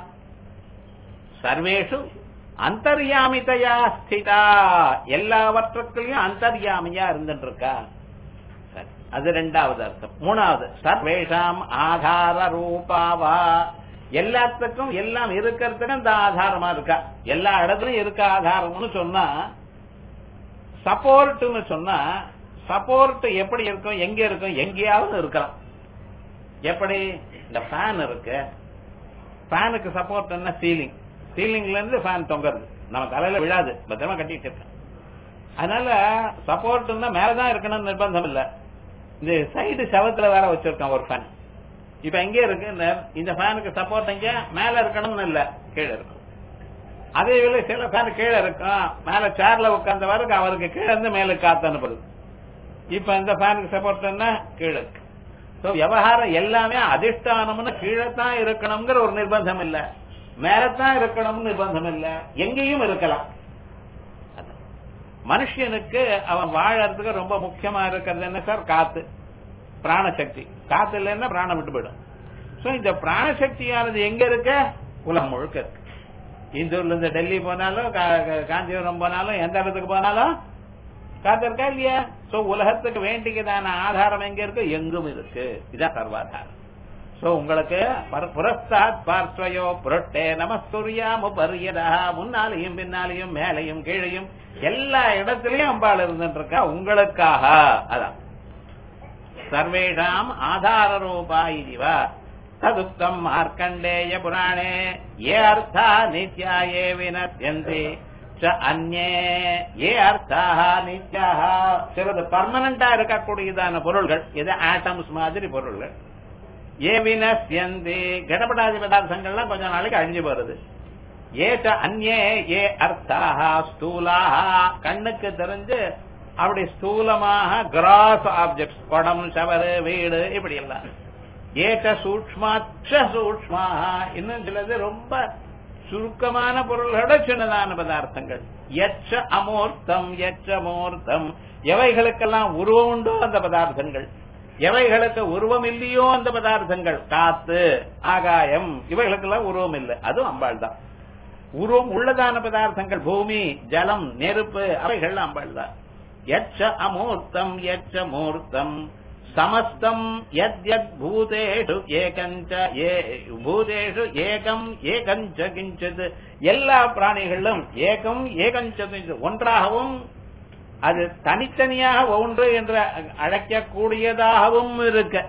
சர்வேஷு அந்தர்யாமிதையா ஸ்திதா எல்லாவற்றுக்குள்ளயும் அந்தர்யாமியா இருந்துட்டு இருக்கா சரி, அது ரெண்டாவது அர்த்தம் மூணாவது சர்வேஷாம் ஆதார ரூபாவா எல்லாத்துக்கும் எல்லாம் இருக்கிறதுக்கு இந்த ஆதாரமா இருக்கா எல்லா இடத்துலயும் இருக்க ஆதாரம்னு சொன்னா சப்போர்ட்னு சொன்னா சப்போர்ட் எப்படி இருக்கும் எங்க இருக்கும் எங்கேயாவது இருக்கலாம் எப்படி இந்த ஃபேன் இருக்கு ஃபேனுக்கு சப்போர்ட் என்ன சீலிங் சீலிங்ல இருந்து ஃபேன் தொங்குறது நம்ம தலையில விழாது பத்திரமா கட்டிட்டு இருக்கேன் அதனால சப்போர்ட் மேலதான் இருக்கணும்னு நிர்பந்தம் இல்ல இந்த சைடு செவத்துல வேற வச்சிருக்கோம் ஒரு ஃபேன் இப்ப எங்க இருக்கு இந்த இந்த ஃபேனுக்கு சப்போர்ட் எங்க மேல இருக்கணும்னு இல்ல கீழே இருக்கும் அதே வேலை சில ஃபேன் கீழே இருக்கும் மேல சேர்ல உட்கார்ந்தவருக்கு அவருக்கு கீழே இருந்து மேல காத்து அனுப்புறது இப்ப இந்த ஃபேனுக்கு சப்போர்ட் என்ன கீழே இருக்கு சோ விவகாரம் எல்லாமே அதிஷ்டானம்னு கீழே தான் இருக்கணுங்கிற ஒரு நிர்பந்தம் இல்ல மேலத்தான் இருக்கணும்னு நிர்பந்தம் இல்ல எங்கேயும் இருக்கலாம் அதான். மனுஷனுக்கு அவன் வாழறதுக்கு ரொம்ப முக்கியமா இருக்கிறது என்ன சார் காத்து பிராணசக்தி காத்து இல்லைன்னா பிராணம் விட்டு போயிடும் சோ இந்த பிராணசக்தியானது எங்க இருக்க உலகம் முழுக்க இருக்கு இந்தூர்ல இருந்து டெல்லி போனாலும் கா- கா- காஞ்சிபுரம் போனாலும் எந்த இடத்துக்கு போனாலும் காத்து இருக்கா இல்லையா சோ உலகத்துக்கு வேண்டியதான ஆதாரம் எங்க இருக்கு எங்கும் இருக்கு இதான் சர்வாதாரம் சோ உங்களுக்கு பர- புரஸ்தாத் பார்ஸ்வயோ புரட்டே நமஸ்துரியாமு பரியதா முன்னாலையும் பின்னாலையும் மேலையும் கீழையும் எல்லா இடத்திலையும் அம்பாள் இருந்துட்டு இருக்கா உங்களுக்காக அதான் சர்வேஷாம் ஆதார ரூபா இதுவா ததுக்தம் மார்க்கண்டேய புராணே ஏ அர்த்தா நித்யா ஏ வினத்யந்தி ச அந்நே ஏ அர்த்தாக நித்யாக சிலது பர்மனண்டா இருக்கக்கூடியதான பொருள்கள் இது ஆட்டம்ஸ் மாதிரி பொருள்கள் ஏ வினஸ்யந்தி கடப்படாதி பதார்த்தங்கள்லாம் கொஞ்ச நாளைக்கு அழிஞ்சு வருது ஏச்ச அந்நே ஏ அர்த்தாக ஸ்தூலாக கண்ணுக்கு தெரிஞ்சு அப்படி ஸ்தூலமாக கிராஸ் ஆப்ஜெக்ட்ஸ் குடம் சவரு வீடு இப்படி எல்லாம் ஏச்ச சூக்மாட்ச சூக்மாக இன்னும் சிலது ரொம்ப சுருக்கமான பொருள்களோட சின்னதான பதார்த்தங்கள் எச்ச அமூர்த்தம் எச்ச மூர்த்தம் எவைகளுக்கெல்லாம் உருவம் உண்டோ அந்த பதார்த்தங்கள் எவைகளுக்கு உருவம் இல்லையோ அந்த பதார்த்தங்கள் காத்து ஆகாயம் இவைகளுக்கெல்லாம் உருவம் இல்லை அதுவும் அம்பாள் தான் உருவம் உள்ளதான பதார்த்தங்கள் பூமி ஜலம் நெருப்பு அவைகள் அம்பாள் தான் எச்ச அமூர்த்தம் எச்ச மூர்த்தம் சமஸ்தம் யத் யத் பூதேஷு ஏகஞ்ச ஏ பூதேஷு ஏகம் ஏகஞ்ச கிஞ்சது எல்லா பிராணிகளிலும் ஏகம் ஏகஞ்ச கிஞ்சது ஒன்றாகவும் அது தனித்தனியாக ஒன்று என்று அழைக்கக்கூடியதாகவும் இருக்க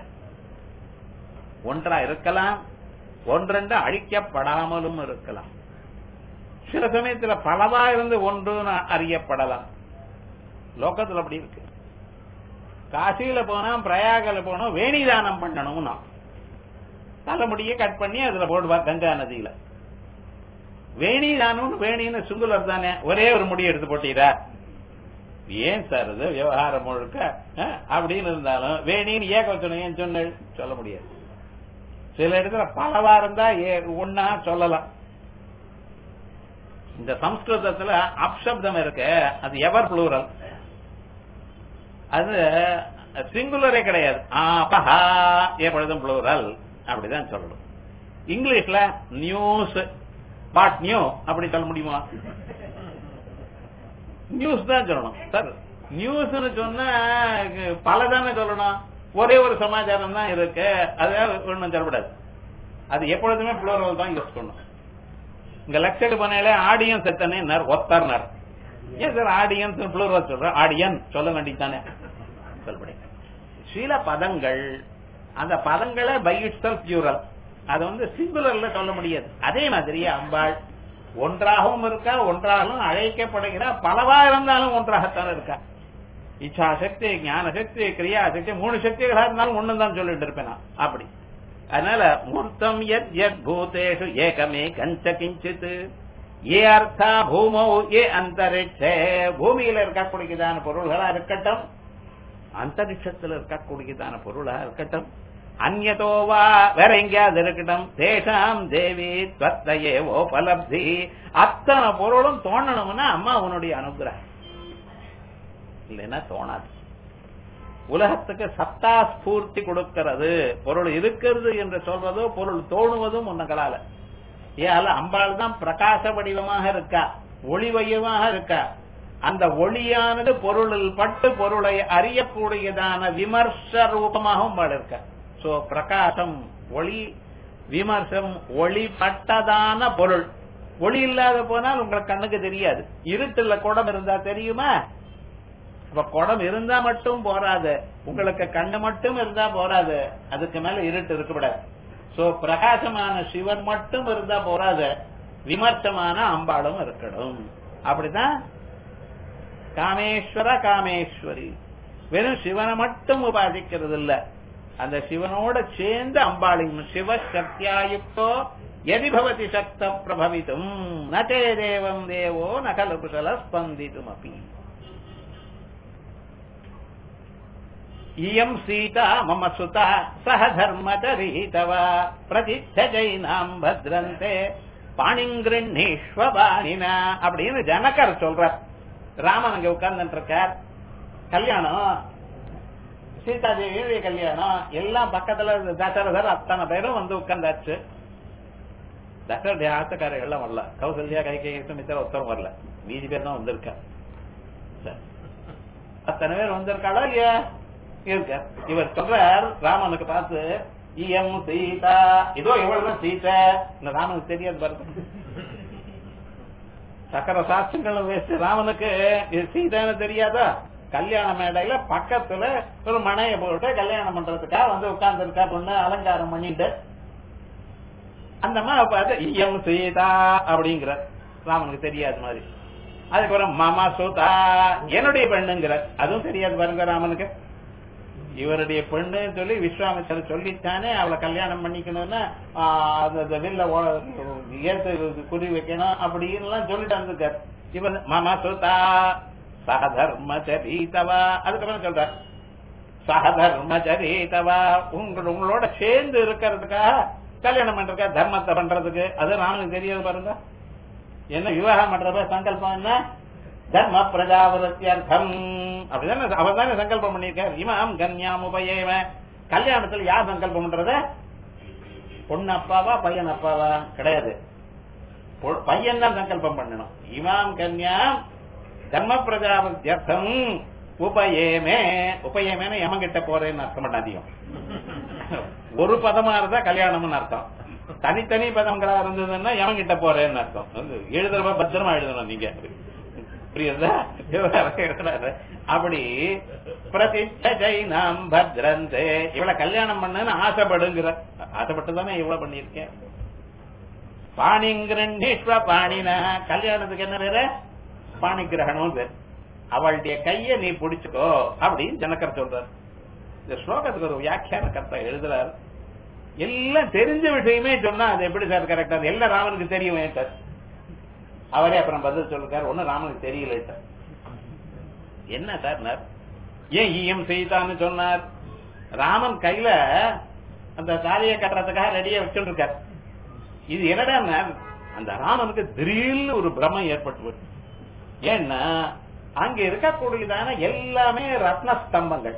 ஒன்றா இருக்கலாம் ஒன்றென்று அழிக்கப்படாமலும் இருக்கலாம் சில சமயத்துல பலவா இருந்து ஒன்று அறியப்படலாம் லோகத்துல அப்படி இருக்கு காசியில போனா பிரயாகல போனா வேணிதானம் பண்ணணும்னா தலைமுடிய கட் பண்ணி அதுல போடுவா கங்கா நதியில வேணிதானம் வேணின்னு சுங்குலர் தானே ஒரே ஒரு முடி எடுத்து போட்டீரா ஏன் சார் இது விவகாரம் முழுக்க அஹ், அப்படின்னு இருந்தாலும் வேணின்னு ஏக வச்சணும் ஏன் சொன்ன சொல்ல முடியாது சில இடத்துல பலவா இருந்தா ஏ- ஒன்னா சொல்லலாம் இந்த சம்ஸ்கிருதத்துல அப்சப்தம் இருக்கு அது எவர் புளூரல் அது சிங்குலரே கிடையாது ஆபஹா எப்பொழுதும் புளூரல் அப்படிதான் சொல்லணும் இங்கிலீஷ்ல நியூஸ் பாட் நியூ அப்படி சொல்ல முடியுமா நியூஸ் தான் சொல்லணும் சார் நியூஸ்னு சொன்னா பல தானே சொல்லணும் ஒரே ஒரு சமாச்சாரம் தான் இருக்கு அதாவது ஒண்ணும் சொல்லக்கூடாது அது எப்பொழுதுமே புளூரல் தான் யூஸ் பண்ணணும் இங்க லெக்சர் பண்ணையில ஆடியன்ஸ் எத்தனை ஒத்தர்னர் ஏன் சார் ஆடியன்ஸ் புளூரல் சொல்ற ஆடியன் சொல்ல வேண்டியதானே சொல்லப்படி சில பதங்கள் அந்த பதங்களை பை இட் செல்ஃப் பியூரல் அது வந்து சிங்குலர்ல சொல்ல முடியாது அதே மாதிரி அம்பாள் ஒன்றாகவும் இருக்கா ஒன்றாகவும் அழைக்கப்படுகிறா பலவா இருந்தாலும் ஒன்றாகத்தான் இருக்கா இச்சா சக்தி ஞான சக்தி கிரியா சக்தி மூணு சக்திகளா இருந்தாலும் ஒண்ணும் தான் சொல்லிட்டு இருப்பேன் நான் அப்படி அதனால மூர்த்தம் யத் யத் பூதேஷு ஏகமே கஞ்ச கிஞ்சித் ஏ அர்த்தா பூமௌ ஏ அந்தரிட்சே பூமியில இருக்கக்கூடியதான பொருள்களா இருக்கட்டும் அந்தரிட்சத்தில் இருக்கக்கூடியதான பொருளா இருக்கட்டும் அந்நதோவா வேற எங்கேயாவது இருக்கட்டும் தேஷாம் தேவி துவத்தையே ஓபலப்தி அத்தனை பொருளும் தோணணும்னா அம்மா உன்னுடைய அனுகிரகம் இல்லைன்னா தோணாது உலகத்துக்கு சத்தா ஸ்பூர்த்தி கொடுக்கிறது பொருள் இருக்கிறது என்று சொல்றதோ பொருள் தோணுவதும் உன்னங்களால ஏன் அம்பாள் தான் பிரகாச வடிவமாக இருக்கா ஒளி வடிவமாக இருக்கா அந்த ஒளியானது பொருளில் பட்டு பொருளை அறியக்கூடியதான விமர்ச ரூபமாகவும் அம்பாள் இருக்கா சோ பிரகாசம் ஒளி விமர்சம் ஒளி பட்டதான பொருள் ஒளி இல்லாத போனால் உங்களுக்கு கண்ணுக்கு தெரியாது இருட்டுல குடம் இருந்தா தெரியுமா அப்ப குடம் இருந்தா மட்டும் போராது உங்களுக்கு கண்ணு மட்டும் இருந்தா போராது அதுக்கு மேல இருட்டு இருக்கக்கூடாது சோ பிரகாசமான சிவன் மட்டும் இருந்தா போராது விமர்சமான அம்பாளும் இருக்கணும் அப்படிதான் காமேஸ்வர காமேஸ்வரி வெறும் சிவனை மட்டும் உபாசிக்கிறது இல்ல அந்த சிவனோட சேர்ந்து அம்பாளையும் சிவ சக்தியாயுக்தோ எதி பவதி சக்த பிரபவித்தும் நச்சே தேவம் தேவோ நகல குசல ஸ்பந்தித்தும் அப்படி இயம் சீதா மம சுதா சக தர்மதரீதவ பிரதிஷ்ட ஜெயினாம் பத்ரந்தே பாணிங்கிருஷ்வ பாணினா அப்படின்னு ஜனகர் சொல்றார் ராமன் அங்க உட்கார்ந்துட்டு இருக்கார் கல்யாணம் சீதாதேவியுடைய கல்யாணம் எல்லாம் பக்கத்துல தசரதர் அத்தனை பேரும் வந்து உட்கார்ந்தாச்சு தசரடைய ஆத்தக்காரர் எல்லாம் வரல கௌசல்யா கைகை சுமித்திர ஒருத்தரும் வரல மீதி பேர் தான் வந்திருக்கா சரி. அத்தனை பேர் வந்திருக்காளோ இல்லையா இருக்க இவர் சொல்றார் ராமனுக்கு பார்த்து இயம் சீதா இதோ இவ்வளவுதான் சீதை இந்த ராமனுக்கு தெரியாது பாருங்க சக்கர சாஸ்திரங்களும் வேஸ்ட் ராமனுக்கு இது சீதான்னு தெரியாதா கல்யாண மேடையில பக்கத்துல ஒரு மனைய போட்டு கல்யாணம் பண்றதுக்காக வந்து உட்கார்ந்து இருக்கா பொண்ணு அலங்காரம் பண்ணிட்டு அந்த அம்மா பார்த்து இயம் சீதா அப்படிங்கிற ராமனுக்கு தெரியாத மாதிரி அதுக்கப்புறம் மாமா சூதா என்னுடைய பெண்ணுங்கிற அதுவும் தெரியாது பாருங்க ராமனுக்கு இவருடைய பெண்ணு சொல்லி விஸ்வாமித்தர் சொல்லித்தானே அவளை கல்யாணம் பண்ணிக்கணும்னா ஆஹ், அந்த அந்த வில்ல ஓ- ஏத்து குறி வைக்கணும் அப்படின்னு எல்லாம் சொல்லிட்டு வந்திருக்காரு இவன் மாமா சூதா சகதர்மச்சரீதவா அதுக்கப்புறம் சொல்றார் சகதர்மச்சரீதவா உங்க உங்களோட சேர்ந்து இருக்கிறதுக்காக கல்யாணம் பண்றதுக்கா தர்மத்தை பண்றதுக்கு அது ராமனுக்கு தெரியாது பாருங்க என்ன விவாகம் பண்றப்ப சங்கல்பம் என்ன தர்ம பிரஜாபரத்தியர்த்தம் அப்படிதானே அவர் தானே சங்கல்பம் பண்ணியிருக்கார் இமாம் கன்யாம் உபயேம கல்யாணத்துல யார் சங்கல்பம் பண்றது பொண்ணு அப்பாவா பையன் அப்பாவா கிடையாது பொ- பையன் தான் சங்கல்பம் பண்ணணும் இமாம் கன்யாம் தர்ம பிரஜாபத்தியர்த்தம் உபயேமே உபயேமேன்னு எமங்கிட்ட போறேன்னு அர்த்தம் பண்ணாதீங்க ஒரு பதமா இருந்தா கல்யாணம்னு அர்த்தம் தனித்தனி பதங்களா இருந்ததுன்னா எவன் கிட்ட போறேன்னு அர்த்தம் வந்து எழுதுறப்ப பத்திரமா எழுதணும் நீங்க புரியுதா எழுதுறாரு. அப்படி பிரதிஷ்டை நாம் பத்ரந்தே இவளை கல்யாணம் பண்ணு ஆசைப்படுங்கிற ஆசைப்பட்டு தானே இவ்வளவு பண்ணிருக்கேன் பாணிங்கிரீஸ்வ பாணின கல்யாணத்துக்கு என்ன பேரு பாணி கிரகணம் பேர் அவளுடைய கைய நீ பிடிச்சுக்கோ அப்படின்னு ஜனக்கர் சொல்றார் இந்த ஸ்லோகத்துக்கு ஒரு வியாக்கியான கர்த்தா எழுதுறாரு எல்லாம் தெரிஞ்ச விஷயமே சொன்னா அது எப்படி சார் கரெக்டா எல்லாம் ராமனுக்கு தெரியும் சார் அவரே அப்புறம் பதில் சொல்லிருக்காரு ஒண்ணு ராமனுக்கு தெரியல சார் என்ன சார் ஏன் ஈயம் செய்தான்னு சொன்னார் ராமன் கையில அந்த தாலியை கட்டுறதுக்காக ரெடியா வச்சுட்டு இருக்கார் இது என்னடா அந்த ராமனுக்கு திடீர்னு ஒரு பிரமம் ஏற்பட்டு போச்சு. ஏன்னா அங்க இருக்கக்கூடியதான எல்லாமே ரத்ன ஸ்தம்பங்கள்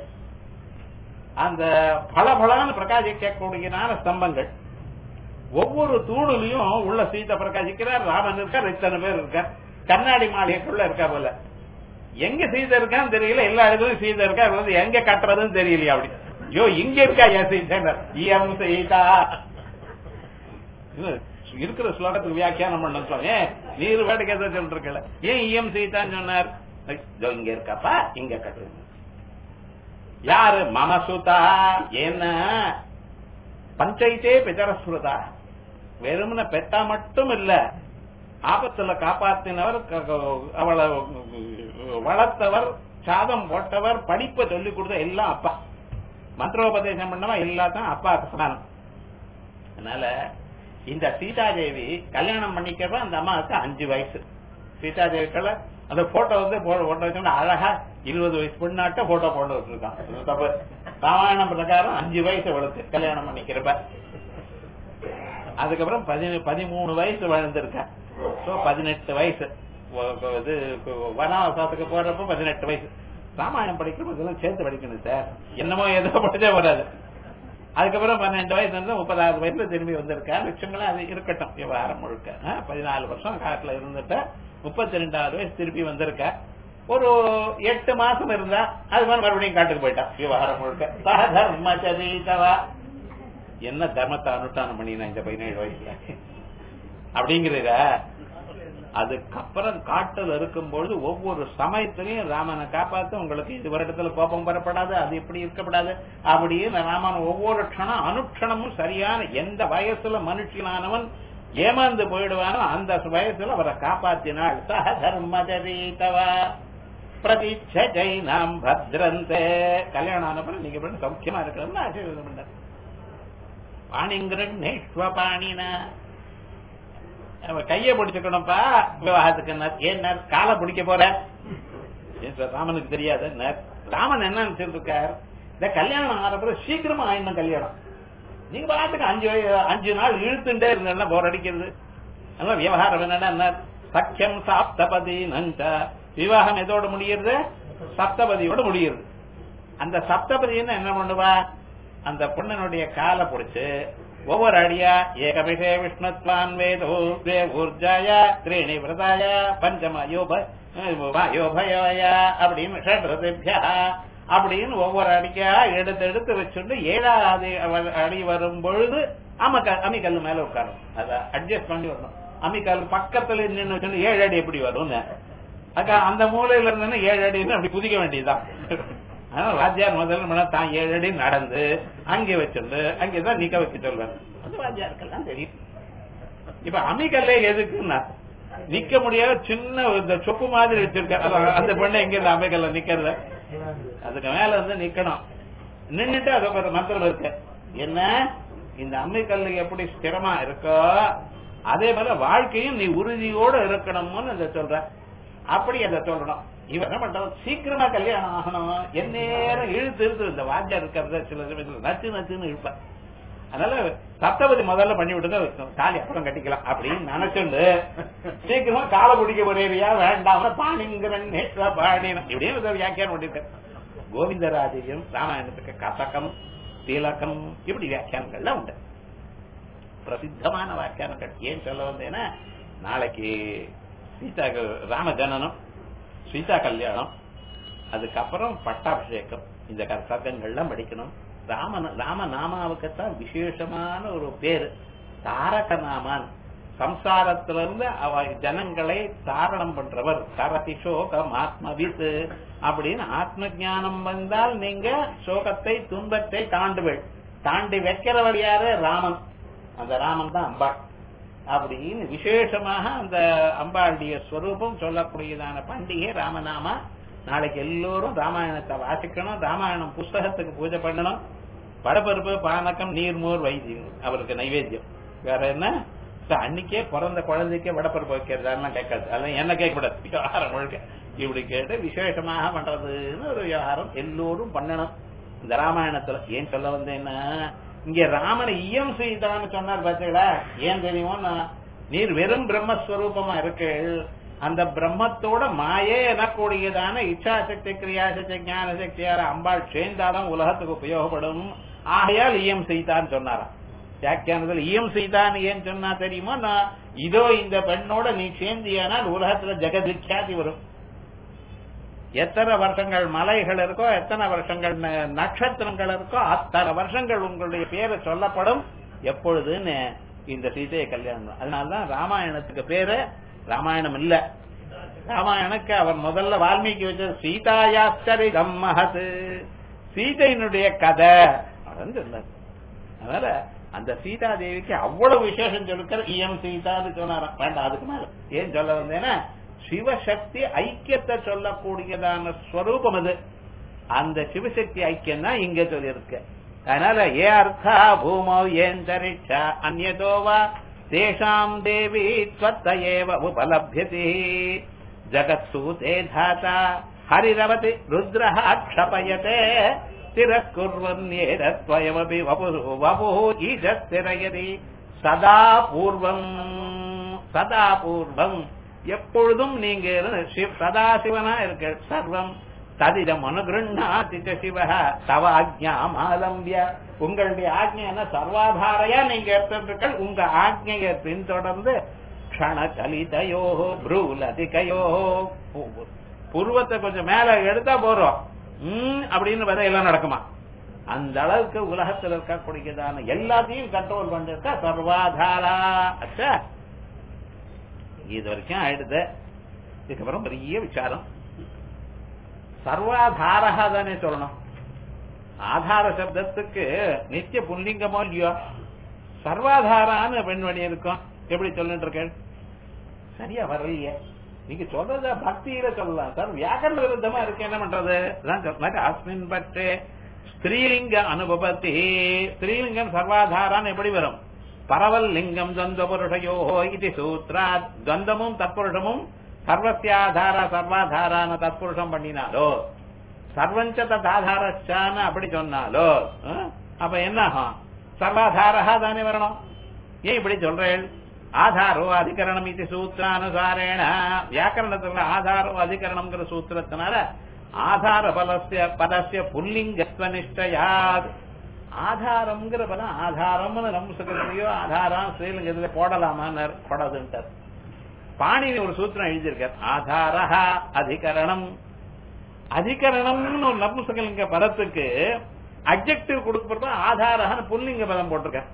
அந்த பளபளன்னு பிரகாசிக்கக்கூடியதான ஸ்தம்பங்கள் ஒவ்வொரு தூணுலயும் உள்ள சீத்தை பிரகாசிக்கிறார் ராமன் இருக்கார் இத்தனை பேர் இருக்கார் கண்ணாடி மாளிகைக்குள்ள இருக்கா போல எங்க சீதை இருக்கான்னு தெரியல எல்லா இடத்துலயும் சீதை இருக்கா அது வந்து எங்க கட்டுறதுன்னு தெரியலையா அப்படி ஐயோ இங்க இருக்கா என் சீதை இயம் சீதா இது இருக்கிற ஸ்லோகத்துக்கு வியாக்கியானம் பண்ண சொல்லுங்க நீர் வேடிக்கை எதை சொல்லிருக்கல ஏன் இஎம் சீதான்னு சொன்னார் இதோ இங்க இருக்கப்பா இங்க கட்டு யாரு மமசுதா என்ன பஞ்சைத்தே பிதரஸ்ருதா வெறுமன பெத்தா மட்டும் இல்ல ஆபத்துல காப்பாத்தினவர் க- க- அவளை வளர்த்தவர் சாதம் போட்டவர் படிப்பை சொல்லிக் கொடுத்த எல்லாம் அப்பா மந்திரோபதேசம் பண்ணவன் எல்லாத்தையும் அப்பா சமானம் அதனால இந்த சீதாதேவி கல்யாணம் பண்ணிக்கிறப்ப அந்த அம்மாவுக்கு அஞ்சு வயசு சீதாதேவிக்குள்ள அந்த போட்டோ வந்து போட்டோ வச்சோம்னா அழகா இருபது வயசு பொண்ணாட்ட போட்டோ போட்டு வச்சிருக்கான் அது தப்பு ராமாயணம் பிரகாரம் அஞ்சு வயசு வளர்த்து கல்யாணம் பண்ணிக்கிறப்ப அதுக்கப்புறம் பதினு- பதிமூணு வயசு வளர்ந்துருக்கா சோ பதினெட்டு வயசு ஒ- ஒ- இது வனாவசாத்துக்கு போறப்ப பதினெட்டு வயசு ராமாயணம் படிக்கிறப்ப இதெல்லாம் சேர்த்து படிக்கணும் சார் என்னமோ ஏதோ படிச்சே வராது அதுக்கப்புறம் பன்னெண்டு வயசு வந்து முப்பதாவது வயசுல திரும்பி வந்திருக்கா லட்சங்களும் அது இருக்கட்டும் விவகாரம் முழுக்க ஆ, பதினாலு வருஷம் காட்டுல இருந்துட்டு முப்பத்தி ரெண்டாவது வயசு திருப்பி வந்திருக்கா ஒரு எட்டு மாசம் இருந்தா அது மாதிரி மறுபடியும் காட்டுக்கு போயிட்டான் விவகாரம் முழுக்க சஹ தர்மச்சரீதவா என்ன தர்மத்தை அனுஷ்டானம் பண்ணினா இந்த பதினேழு வயசுல அப்படிங்கிறத அதுக்கப்புறம் காட்டில் இருக்கும்பொழுது ஒவ்வொரு சமயத்திலையும் ராமனை காப்பாத்து உங்களுக்கு இது வருடத்துல கோபம் வரப்படாது அது இப்படி இருக்கப்படாது அப்படின்னு ராமன் ஒவ்வொரு க்ஷணம் அனுக்ஷணமும் சரியான எந்த வயசுல மனுஷனானவன் ஏமாந்து போயிடுவானோ அந்த வயசுல அவரை காப்பாத்தினாள் சஹ தர்மதரீதவா பிரதிச்சை நாம் பத்ரந்தே கல்யாணம் ஆனப்பறம் நீங்க எப்படி சௌக்கியமா இருக்கிறது ஆசீர்வாதம் பண்ணார் பாணிங்கிரேஷ்வ பாணினா அவன் கைய பிடிச்சுக்கணும்ப்பா விவாகத்துக்கு என்ன ஏன் காலை பிடிக்க போற ஏன் சார் ராமனுக்கு தெரியாது ராமன் என்ன நினைச்சிருக்கார் இந்த கல்யாணம் ஆறப்ப சீக்கிரமா ஆயிடணும் கல்யாணம் நீங்க பாட்டுக்கு அஞ்சு வய- அஞ்சு நாள் இழுத்துட்டே இருந்தா போர் அடிக்கிறது அதனால விவகாரம் என்னன்னா சக்கியம் சாப்தபதி நஞ்ச விவாகம் எதோட முடியுது சப்தபதியோட முடியுது அந்த சப்தபதின்னு என்ன பண்ணுவா அந்த பொண்ணனுடைய காலை பிடிச்சு ஒவ்வொரு அடியா ஏகபிஷே விஷ்ணுத்வான் வேதோ த்வே ஊர்ஜாய திரீணி விரதாய பஞ்சம யோப யோபயோய அப்படின்னு ஷட் ரிதிபியா அப்படின்னு ஒவ்வொரு அடிக்கா எடுத்து எடுத்து வச்சுட்டு ஏழாவது அவ- அடி வரும் பொழுது அமக்க அமிக்கல்லு மேல உட்காரும் அத அட்ஜஸ்ட் பண்ணி வரணும் அமிக்கல் பக்கத்துல நின்னு வச்சுட்டு ஏழு அடி எப்படி வரும்னு அக்கா அந்த மூலையில இருந்தேன்னா ஏழு அடின்னு அப்படி குதிக்க வேண்டியதுதான் அதனால வாத்தியார் முதல்ல முன்ன தான் ஏழு அடி நடந்து அங்கே வச்சுட்டு அங்கேதான் நிக்க வைக்க சொல்வார் அது வாத்தியாருக்கெல்லாம் தெரியும் இப்ப அமிகல்லே எதுக்குன்னா நிக்க முடியாத சின்ன இந்த சொப்பு மாதிரி வச்சிருக்க அந்த பொண்ணு எங்க இந்த அமிகல்ல நிக்கிறத அதுக்கு மேல வந்து நிக்கணும் நின்னுட்டு அதுக்கு ஒரு மந்திரம் இருக்கு என்ன இந்த அம்மிக்கல்லு எப்படி ஸ்திரமா இருக்கோ அதே போல வாழ்க்கையும் நீ உறுதியோட இருக்கணும்னு அதை சொல்ற அப்படி அதை சொல்லணும் இவன் என்ன பண்றான் சீக்கிரமா கல்யாணம் ஆகணும் என் நேரம் இழுத்து இழுத்து இந்த வாஜா இருக்கிறத சில சமயத்துல நச்சு நச்சுன்னு இழுப்பேன் அதனால சப்தபதி முதல்ல பண்ணி விட்டுங்க தாலி அப்புறம் கட்டிக்கலாம் அப்படின்னு நினைச்சுண்டு சீக்கிரமா காலை பிடிக்க போறியா வேண்டாம் பாணிங்கிறன் நேற்ற பாடினம் இப்படியும் ஒரு வியாக்கியானம் பண்ணிருக்கேன் கோவிந்தராஜையும் ராமாயணத்துக்கு கசகம் தீலகம் இப்படி வியாக்கியானங்கள்லாம் உண்டு பிரசித்தமான வியாக்கியானங்கள் ஏன் சொல்ல வந்தேன்னா நாளைக்கு சீதா ராம ஜனனம் சீதா கல்யாணம் அதுக்கப்புறம் பட்டாபிஷேகம் இந்த க- சர்க்கங்கள்லாம் படிக்கணும் ராம ராம நாமாவுக்குத்தான் விசேஷமான ஒரு பேரு தாரக நாமான் சம்சாரத்திலிருந்து அவ ஜனங்களை தாரணம் பண்றவர் தரதி சோகம் ஆத்மவித் அப்படின்னு ஆத்ம ஞானம் வந்தால் நீங்க சோகத்தை துன்பத்தை தாண்டுவீள் தாண்டி வைக்கிறவர் யாரு ராமன் அந்த ராமன் தான் அம்பாள் அப்படின்னு விசேஷமாக அந்த அம்பாளுடைய ஸ்வரூபம் சொல்லக்கூடியதான பண்டிகை ராமநாமா நாளைக்கு எல்லோரும் ராமாயணத்தை வாசிக்கணும் ராமாயணம் புஸ்தகத்துக்கு பூஜை பண்ணணும் படப்பருப்பு பானக்கம் நீர்மோர் வைத்தியம் அவருக்கு நைவேத்தியம் வேற என்ன சோ, அன்னைக்கே பிறந்த குழந்தைக்கே வடப்பருப்பு வைக்கிறதாலாம் கேட்காது அதெல்லாம் என்ன கேட்கக்கூடாது விவகாரம் முழுக்க இப்படி கேட்டு விசேஷமாக பண்றதுன்னு ஒரு விவகாரம் எல்லோரும் பண்ணணும் இந்த ராமாயணத்துல ஏன் சொல்ல வந்தேன்னா இங்க ராமனை ஈயம் செய்தான்னு சொன்னார் பார்த்தீங்களா ஏன் தெரியுமோ நீர் வெறும் பிரம்மஸ்வரூபமா இருக்கு அந்த பிரம்மத்தோட மாயே எனக்கூடியதான இச்சாசக்தி கிரியாசக்தி ஞான சக்தியார அம்பாள் சேர்ந்தாதான் உலகத்துக்கு உபயோகப்படும் ஆகையால் ஈயம் செய்தான்னு சொன்னாராம் வியாக்கியானத்தில் ஈயம் செய்தான் ஏன் சொன்னா தெரியுமா நான் இதோ இந்த பெண்ணோட நீ சேர்ந்தியானால் உலகத்துல ஜெகதிख्याति வரும் எத்தனை வருஷங்கள் மலைகள் இருக்கோ எத்தனை வருஷங்கள் ந- நட்சத்திரங்கள் இருக்கோ அத்தனை வருஷங்கள் உங்களுடைய பேரை சொல்லப்படும் எப்பொழுதுன்னு இந்த சீதையை கல்யாணம் அதனாலதான் ராமாயணத்துக்கு பேரு ராமாயணம் இல்ல ராமாயணக்கு அவர் முதல்ல வால்மீகி வச்சது சீதாயாச்சரிதம் மகது சீதையினுடைய கதை அப்படின்னு சொன்னார் அதனால அந்த சீதா தேவிக்கு அவ்வளவு விசேஷம் சொல்லிக்கிற இஎம் சீதான்னு சொன்னாராம் வேண்டாம் அதுக்கு மேல ஏன் சொல்ல வந்தேன்னா சிவசக்தி ஐக்கியத்தை சொல்லக்கூடியதான ஸ்வரூபம் அது அந்த சிவசக்தி ஐக்கியம் தான் இங்க சொல்லியிருக்கு அதனால ஏ அர்த்தா பூமௌ ஏந்தரிச்சா அந்நதோவா தேஷாம் தேவி त्वत्त एव उपलभ्यते जगत्सु ते धाता हरिरवति रुद्रः क्षपयते तिरस्कुर्वन्येन त्वयमपि वपुः वपुः ईशस्तिरयति சதா பூர்வம் சதா பூர்வம் எப்பொழுதும் நீங்க இருந்து சிவ- சதா சிவனா இருக்க சர்வம் ததிதம் அனுகிருண்ணாதி ச சிவஹ தவ ஆக்ஞாம் ஆலம்பிய உங்களுடைய ஆக்ஞை என்ன சர்வாதாரையா நீங்க எடுத்துருக்கள் உங்க ஆக்ஞையை பின்தொடர்ந்து க்ஷண கலிதயோ ப்ரூலதிகயோ புருவத்தை கொஞ்சம் மேல எடுத்தா போறோம் ம் அப்படின்னு பார்த்தா எல்லாம் நடக்குமா அந்த அளவுக்கு உலகத்தில் இருக்கக்கூடியதான எல்லாத்தையும் கண்ட்ரோல் பண்ணிருக்கா சர்வாதாரா அச்சா இது வரைக்கும் ஆயிடுது இதுக்கப்புறம் பெரிய விசாரம் சர்வாதாரகா தானே சொல்லணும் ஆதார சப்தத்துக்கு நித்திய புல்லிங்கமோ இல்லையோ சர்வாதாரான்னு பெண்மணி இருக்கும் எப்படி சொல்லிட்டு இருக்கேன் சரியா வரலையே நீங்க சொல்றத பக்தியில சொல்லலாம் சார் வியாக்கரண விருத்தமா இருக்கு என்ன பண்றது அதான் சொன்னாங்க அஸ்மின் பற்றே ஸ்திரீலிங்க அனுபவத்தி ஸ்திரீலிங்கம் சர்வாதாரான்னு எப்படி வரும் பரவல் லிங்கம் துவந்த புருஷயோ இது சூத்ரா துவந்தமும் தற்புருஷமும் சர்வசியாதார சர்வாதாரான தற்புருஷம் பண்ணினாலோ சர்வஞ்ச ததாதாரச்சான்னு அப்படி சொன்னாலோ ஆ? அப்ப என்ன ஆகும் சர்வாதாரா தானே வரணும் ஏன் இப்படி சொல்றேன் ஆதாரோ அதிகரணம் இது சூத்திரானுசாரேன வியாக்கரணத்துல ஆதாரோ அதிகரணம்ங்கிற சூத்திரத்தினால ஆதார பலசிய பதசிய புல்லிங்கத்வ நிஷ்டயாத் ஆதாரம்ங்கிற பதம் ஆதாரம்னு நம்சகத்திலேயோ ஆதாரம் ஸ்ரீலிங்கத்துல போடலாமான்னு போடாதுன்ட்டார் பாணினி ஒரு சூத்திரம் எழுதியிருக்கார் ஆதாரஹ அதிகரணம் அதிகரணம்னு ஒரு நபுசகலிங்க பதத்துக்கு அப்ஜெக்டிவ் கொடுக்கறது ஆதாரஹான்னு புல்லிங்க பதம் போட்டிருக்க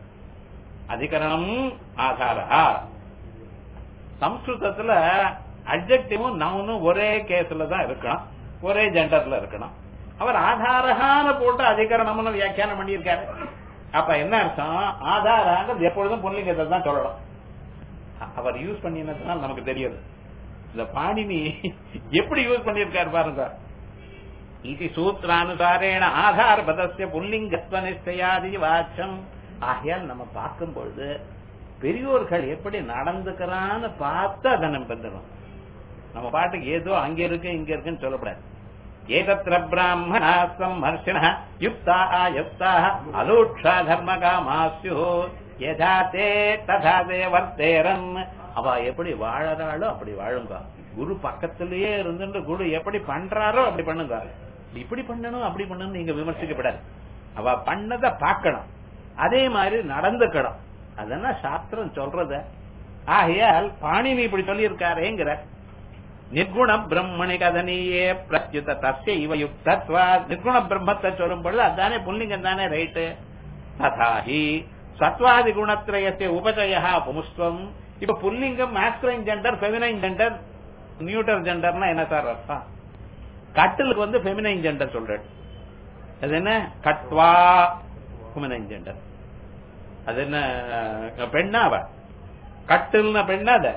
அதிகரணம் ஆதாரா சம்ஸ்கிருதத்துல அப்ஜெக்டிவும் நவுனும் ஒரே கேஸ்ல தான் இருக்கணும் ஒரே ஜெண்டர்ல இருக்கணும் அவர் ஆதாரகான போட்டு அதிகரணம்னு வியாக்கியானம் பண்ணியிருக்காரு அப்ப என்ன அர்த்தம் ஆதாராங்கிறது எப்பொழுதும் புல்லிங்கத்தை தான் சொல்லணும் அவர் யூஸ் பண்ணினதுனால நமக்கு தெரியுது இந்த பாணினி எப்படி யூஸ் பண்ணியிருக்காரு பாருங்க இது சூத்திரானுசாரேன ஆதார பதசிய புல்லிங்கத்வ நிச்சயாதி வாச்சம் ஆகையால் நம்ம பார்க்கும் பொழுது பெரியோர்கள் எப்படி நடந்துக்கிறான்னு பார்த்து அதை நம்ம பண்ணணும் நம்ம பாட்டுக்கு ஏதோ அங்க இருக்கு இங்க இருக்குன்னு சொல்லக்கூடாது ஏதத்திர பிராமணாஸ்தம் ஹர்ஷிண யுக்தா யுக்தா அலோட்சா தர்ம காமாஸ்யு யதா தே ததா தே வர்த்தேரன் அவ எப்படி வாழறாளோ அப்படி வாழுங்க குரு பக்கத்திலேயே இருந்துட்டு குரு எப்படி பண்றாரோ அப்படி பண்ணுங்க இப்படி பண்ணணும் அப்படி பண்ணணும் நீங்க விமர்சிக்கப்படாது அவ பண்ணத பார்க்கணும் அதே மாதிரி நடந்துக்கணும் அதெல்லாம் சாஸ்திரம் சொல்றது ஆகையால் பாணினி இப்படி சொல்லியிருக்காரேங்கிற நிர்குண பிரம்மணி கதனியே பிரத்யுத தஸ்ய இவ யுக்தத்வா நிர்குண பிரம்மத்தை சொல்லும் பொழுது அதானே புல்லிங்கம் தானே ரைட்டு ததாஹி சத்வாதி குணத்திரயத்தை உபஜயா புமுஸ்துவம் இப்ப புல்லிங்கம் masculine gender feminine gender neuter ஜெண்டர்னா என்ன சார் அர்த்தம் கட்டிலுக்கு வந்து ஃபெமினைன் ஜெண்டர் சொல்றேன் அது என்ன கட்வா ஃபெமினைன் ஜெண்டர் அது என்ன பெண்ணா அவ கட்டில்னா பெண்ணா அத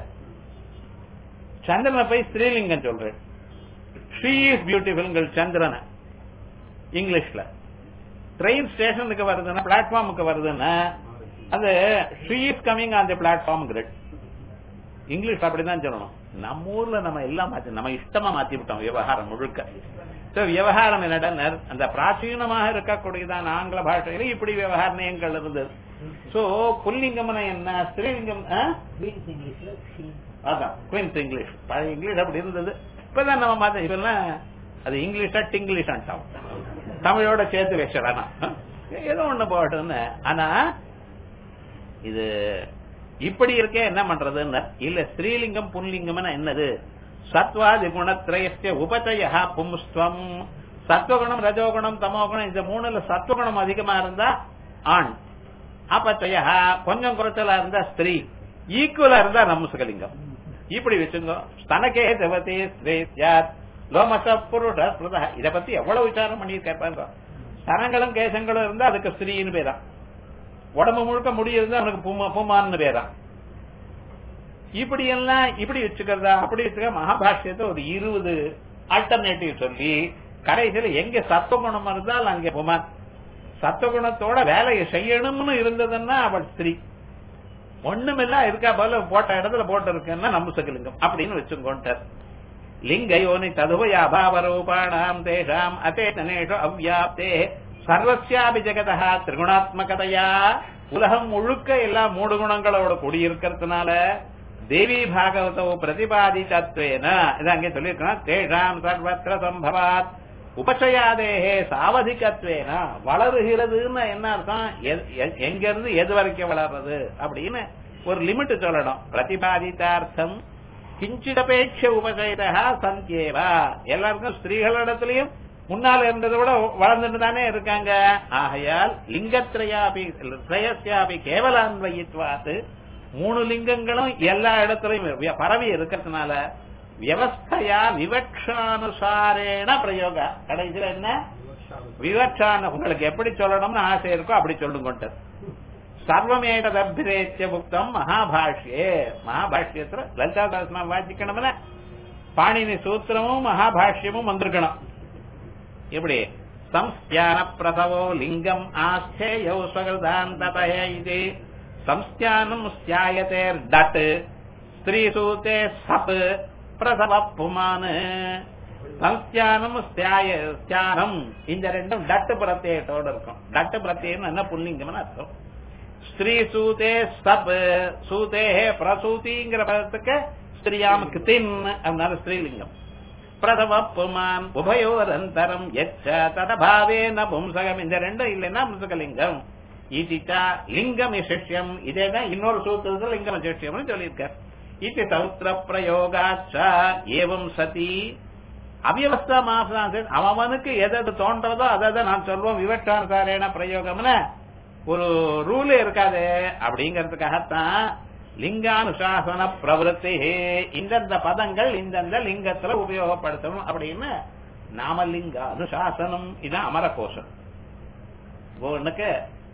சந்திரனை போய் ஸ்ரீலிங்கம் சொல்றேன் ஷீ இஸ் பியூட்டிஃபுல் சந்திரன இங்கிலீஷ்ல ட்ரெயின் ஸ்டேஷனுக்கு வருதுன்னா பிளாட்ஃபார்முக்கு வருதுன்னா அது she is coming on the platform great English அப்படிதான் சொல்லணும் நம்ம ஊர்ல நம்ம எல்லாம் மாத்தி நம்ம இஷ்டமா மாத்தி விட்டோம் விவகாரம் முழுக்க சோ விவகாரம் என்னடா அந்த பிராச்சீனமாக இருக்கக்கூடியதான் ஆங்கில பாஷையில இப்படி விவகாரங்கள் இருந்தது சோ புல்லிங்கம்னா என்ன ஸ்ரீலிங்கம் அதான் குயின்ஸ் இங்கிலீஷ் பழைய இங்கிலீஷ் அப்படி இருந்தது இப்பதான் நம்ம மாத்த இப்பெல்லாம் அது இங்கிலீஷா டிங்கிலீஷ் ஆண்டாம் தமிழோட சேர்த்து வச்சிடறானா ஏதோ ஒண்ணு போகட்டும்னு ஆனா இது இப்படி இருக்கே என்ன பண்றதுன்னு இல்ல ஸ்ரீலிங்கம் புல்லிங்கம் என்னது சத்வாதி குணத்திரயஸ்ய உபச்சயா பும்ஸ்துவம் சத்வகுணம் ரஜோகுணம் தமோகுணம் இந்த மூணுல சத்வகுணம் அதிகமா இருந்தா ஆண் அப்பச்சயா கொஞ்சம் குறைச்சலா இருந்தா ஸ்திரீ ஈக்குவலா இருந்தா நம்சுகலிங்கம் இப்படி வச்சுங்க ஸ்தனகே தேவதே ஸ்ரேத்யாத் லோமச புருட ஸ்ருதா இத பத்தி எவ்வளவு விசாரம் பண்ணியிருக்காரு ஸ்தனங்களும் கேசங்களும் இருந்தா அதுக்கு ஸ்திரீன்னு பேரா உடம்பு முழுக்க முடி இருந்தா அவனுக்கு பூமா பூமான்னு பேரா இப்படி எல்லாம் இப்படி வச்சுக்கிறதா அப்படி வச்சுக்க மகாபாஷ்யத்தை ஒரு இருபது ஆல்டர்னேட்டிவ் சொல்லி கடைசியில எங்க சத்துவகுணம் இருந்தால் அங்கே புமான் சத்துவகுணத்தோட வேலையை செய்யணும்னு இருந்ததுன்னா அவள் ஸ்திரீ ஒண்ணுமில்ல இருக்கா போல போட்ட இடத்துல போட்டு இருக்குன்னா நம்புசகலிங்கம் அப்படின்னு வச்சுக்கோண்டார் லிங்க யோனி ததுவயா பாவரூபாணாம் தேஷாம் அத்தேதனேஷு அவ்யாப்தே சர்வசியாபி ஜெகதா திரிகுணாத்மகதையா உலகம் முழுக்க எல்லா மூடு குணங்களோட கூடியிருக்கிறதுனால தேவி பாகவதோ பிரதிபாதித்தத்வேன இது அங்கே சொல்லியிருக்கணும் தேஷாம் சர்வத்திர சம்பவாத் உபசயாதேகே சாவதிகத்வேன வளருகிறதுன்னு என்ன அர்த்தம் எங்க இருந்து எது வரைக்கும் வளர்றது அப்படின்னு ஒரு லிமிட் சொல்லணும் பிரதிபாதித்தார்த்தம் கிஞ்சிடபேட்ச உபசயதா சந்தியேவா எல்லாருக்கும் ஸ்திரீகளிடத்திலையும் முன்னால இருந்ததை விட வளர்ந்துட்டு தானே இருக்காங்க ஆகையால் லிங்கத்ரயாபி திரயஸ்யாபி கேவலான்வயித்வாத்து மூணு லிங்கங்களும் எல்லா இடத்துலயும் பரவி இருக்கிறதுனால வியவஸ்தையா விவக்ஷானுசாரேன பிரயோக கடைசியில என்ன விவக்ஷான உங்களுக்கு எப்படி சொல்லணும்னு ஆசை இருக்கோ அப்படி சொல்லுங்க சர்வமேடதபிரேத்திய புக்தம் மகாபாஷ்யே மகாபாஷ்யத்துல லலிதா தாசனா வாசிக்கணும்ல பாணினி சூத்திரமும் மகாபாஷ்யமும் வந்திருக்கணும் எப்படி சம்ஸ்தியான பிரசவோ லிங்கம் ஆஸ்தேயோ ஸ்வகிருதாந்ததய இது சம்ஸ்தியானம் ஸ்தியாயத்தேர் டட் ஸ்திரீசூத்தே சப் பிரசவ புமானு சம்ஸ்தியானம் ஸ்தியாய ஸ்தியானம் இந்த ரெண்டும் டட்டு பிரத்யேகத்தோட இருக்கும் டட்டு பிரத்யேகம் என்ன புல்லிங்கம்னு அர்த்தம் ஸ்திரீ சூதே சப் சூதே பிரசூதிங்கிற பதத்துக்கு ஸ்திரியாம் கிதின் அதனால ஸ்ரீலிங்கம் பிரதம புமான் உபயோரந்தரம் எச்ச ததபாவே ந பும்சகம் இந்த ரெண்டும் இல்லைன்னா மும்சகலிங்கம் இதிச்சா லிங்கம் சிஷ்யம் இதேதான் இன்னொரு சூத்திரத்தில் லிங்கம் சிஷ்யம்னு சொல்லியிருக்கார் இது சௌத்திர பிரயோகாச்ச ஏவம் சதி அவியவஸ்தா மாசான் அவனுக்கு எது தோன்றதோ அதை நான் சொல்வோம் விவட்டானுசாரேன பிரயோகம்னு ஒரு ரூல் இருக்காது அப்படிங்கறதுக்காகத்தான் லிங்கானுசாசன பிரவருத்தி இந்தந்த பதங்கள் இந்தந்த லிங்கத்துல உபயோகப்படுத்தணும் அப்படின்னு நாமலிங்க அனுசாசனம் இதான் அமர கோஷம் ஒண்ணுக்கு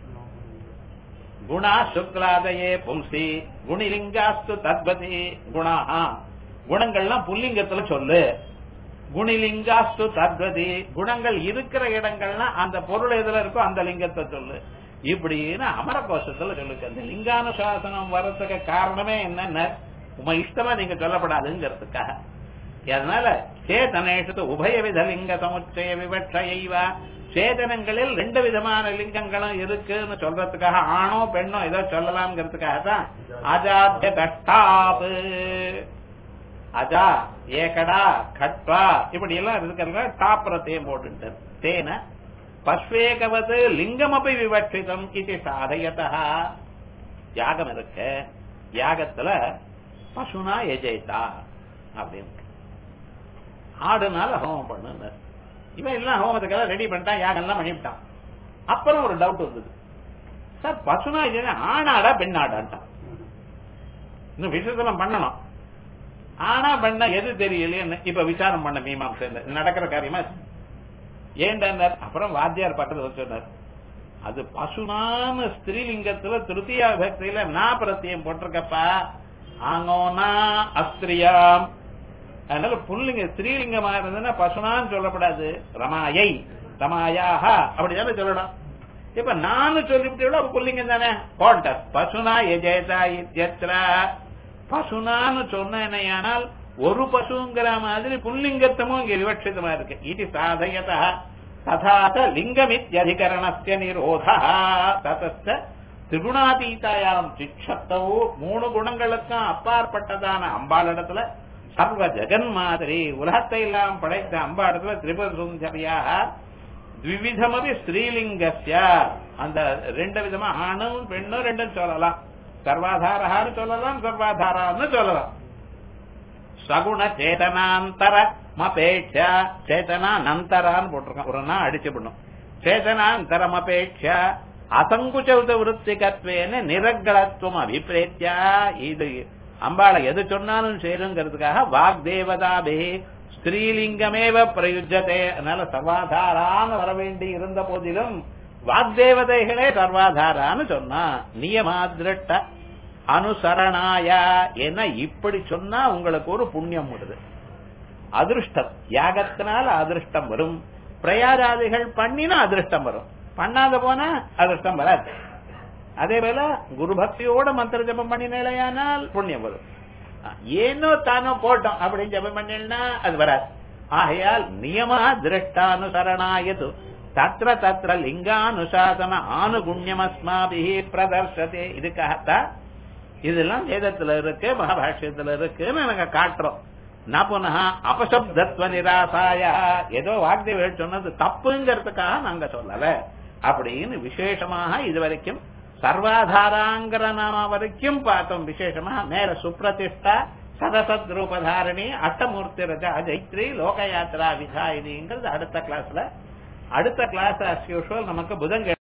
குணா சுக்லாதயே பும்சி குணிலிங்காஸ்து தத்வதி குணா குணங்கள்லாம் புல்லிங்கத்துல சொல்லு குணிலிங்காஸ்து தத்வதி குணங்கள் இருக்கிற இடங்கள்லாம் அந்த பொருள் எதுல இருக்கோ அந்த லிங்கத்தை சொல்லு இப்படின்னு அமர கோஷத்துல சொல்லுச்சு அந்த லிங்கானுசாசனம் வர்றதுக்கு காரணமே என்னன்னா உம இஷ்டமா நீங்க சொல்லப்படாதுங்கிறதுக்காக அதனால சேதனேஷத்து உபயவித லிங்க சமுச்சய விவட்சைவா சேதனங்களில் ரெண்டு விதமான லிங்கங்களும் இருக்குன்னு சொல்றதுக்காக ஆணோ பெண்ணோ ஏதோ சொல்லலாம்ங்கிறதுக்காக தான் அஜாத்திய கஷ்டாபு அஜா ஏகடா கட்வா இப்படி எல்லாம் இருக்கிறத டாப்புறத்தையும் போட்டு தேன பஸ்வேகவது லிங்கம் அப்படி விவட்சிதம் இது சாதயதா யாகம் இருக்கு யாகத்துல பசுனா எஜெய்தா அப்படின்னு ஆடுனால ஹோமம் பண்ணு இவன் எல்லாம் ஹோமத்துக்கெல்லாம் ரெடி பண்ணிட்டான் யாகம் எல்லாம் பண்ணிவிட்டான் அப்புறம் ஒரு டவுட் வந்தது சார் பசுனா இது ஆணாடா பெண்ணாடான்ட்டான் இன்னும் விசேஷம் பண்ணணும் ஆனா பெண்ணா எது தெரியலையே இப்ப விசாரம் பண்ண மீமாம்சை நடக்கிற காரியமா ஏன்டா அப்புறம் வாத்தியார் பக்கத்துல சொன்னார் அது பசுனான்னு ஸ்திரீலிங்கத்துல திருத்தியா பக்தியில நான் பிரத்தியம் போட்டிருக்கப்பா ஆங்கோனா அஸ்திரியாம் அதனால புல்லிங்க ஸ்திரீலிங்கமா இருந்ததுன்னா பசுனான்னு சொல்லப்படாது ரமாயை ரமாயாக அப்படிதானே சொல்லணும் இப்ப நானும் சொல்லிவிட்டு புல்லிங்கம் தானே போட்டார் பசுனா எஜேதா இத்தியத்ரா பசுனான்னு சொன்னேனையானால் ஒரு பசுங்கிற மாதிரி புல்லிங்கத்தமும் இங்க விவட்சிதமா இருக்கு இது சாதயதா ததாத லிங்கமித்யதிகரணஸ்ய நிரோதா ததஸ்த திரிகுணாதீதாயாம் சிக்ஷத்தவோ மூணு குணங்களுக்கும் அப்பாற்பட்டதான அம்பாளிடத்துல சர்வ ஜெகன் மாதிரி உலகத்தை எல்லாம் படைத்த அம்பாடத்துல திரிபுர சுந்தரியாக த்விவிதமபி ஸ்ரீலிங்கஸ்ய அந்த ரெண்டு விதமா ஆணும் பெண்ணும் ரெண்டும் சொல்லலாம் சர்வாதாரஹான்னு சொல்லலாம் சர்வாதாரான்னு சொல்லலாம் சகுண சேதனாந்தர மபேட்ச சேதனானந்தரான்னு போட்டிருக்கான் ஒரு நாள் அடிச்சு பண்ணும் சேதனாந்தரம் அபேட்ச அசங்குச்ச விருத்திகத்வேன நிரகலத்துவம் அபிப்பிரேத்தியா இது அம்பாளை எது சொன்னாலும் சேருங்கிறதுக்காக வாக்தேவதாபே ஸ்திரீலிங்கமேவ பிரயுஜதே அதனால சர்வாதாரான்னு வர வேண்டி இருந்த போதிலும் வாக்தேவதைகளே சர்வாதாரான்னு சொன்னா நியமாதிரட்ட அனுசரணாய என இப்படி சொன்னா உங்களுக்கு ஒரு புண்ணியம் வருது அதிருஷ்டம் யாகத்தினால அதிருஷ்டம் வரும் பிரயாராதிகள் பண்ணினா அதிருஷ்டம் வரும் பண்ணாத போனா அதிருஷ்டம் வராது அதே போல குரு பக்தியோட மந்திர ஜபம் பண்ணினால் புண்ணியம் வரும் ஏனோ தானோ போட்டோம் அப்படின்னு ஜபம் பண்ணினா அது வராது ஆகையால் நியமா திருஷ்டானுசரணாயது தத்திர தத்திர லிங்கானுசாசன ஆனுகுண்யமஸ்மாபி பிரதர்சதே இதுக்காகத்தான் இதெல்லாம் வேதத்துல இருக்கு மகாபாஷ்யத்துல இருக்குன்னு நாங்க காட்டுறோம் ந புனக அபசப்தத்வ நிராசாய ஏதோ வாக்தேவர்கள் சொன்னது தப்புங்கிறதுக்காக நாங்க சொல்லல அப்படின்னு விசேஷமாக இதுவரைக்கும் சர்வாதாராங்கிற நாம வரைக்கும் பார்த்தோம் விசேஷமா மேல சுப்ரதிஷ்டா சதசத் ரூபதாரணி அஷ்டமூர்த்தி ரஜா ஜைத்ரி லோகயாத்ரா விதாயினிங்கிறது அடுத்த கிளாஸ்ல அடுத்த கிளாஸ் அஸ் யூஷுவல் நமக்கு புதன்கிழமை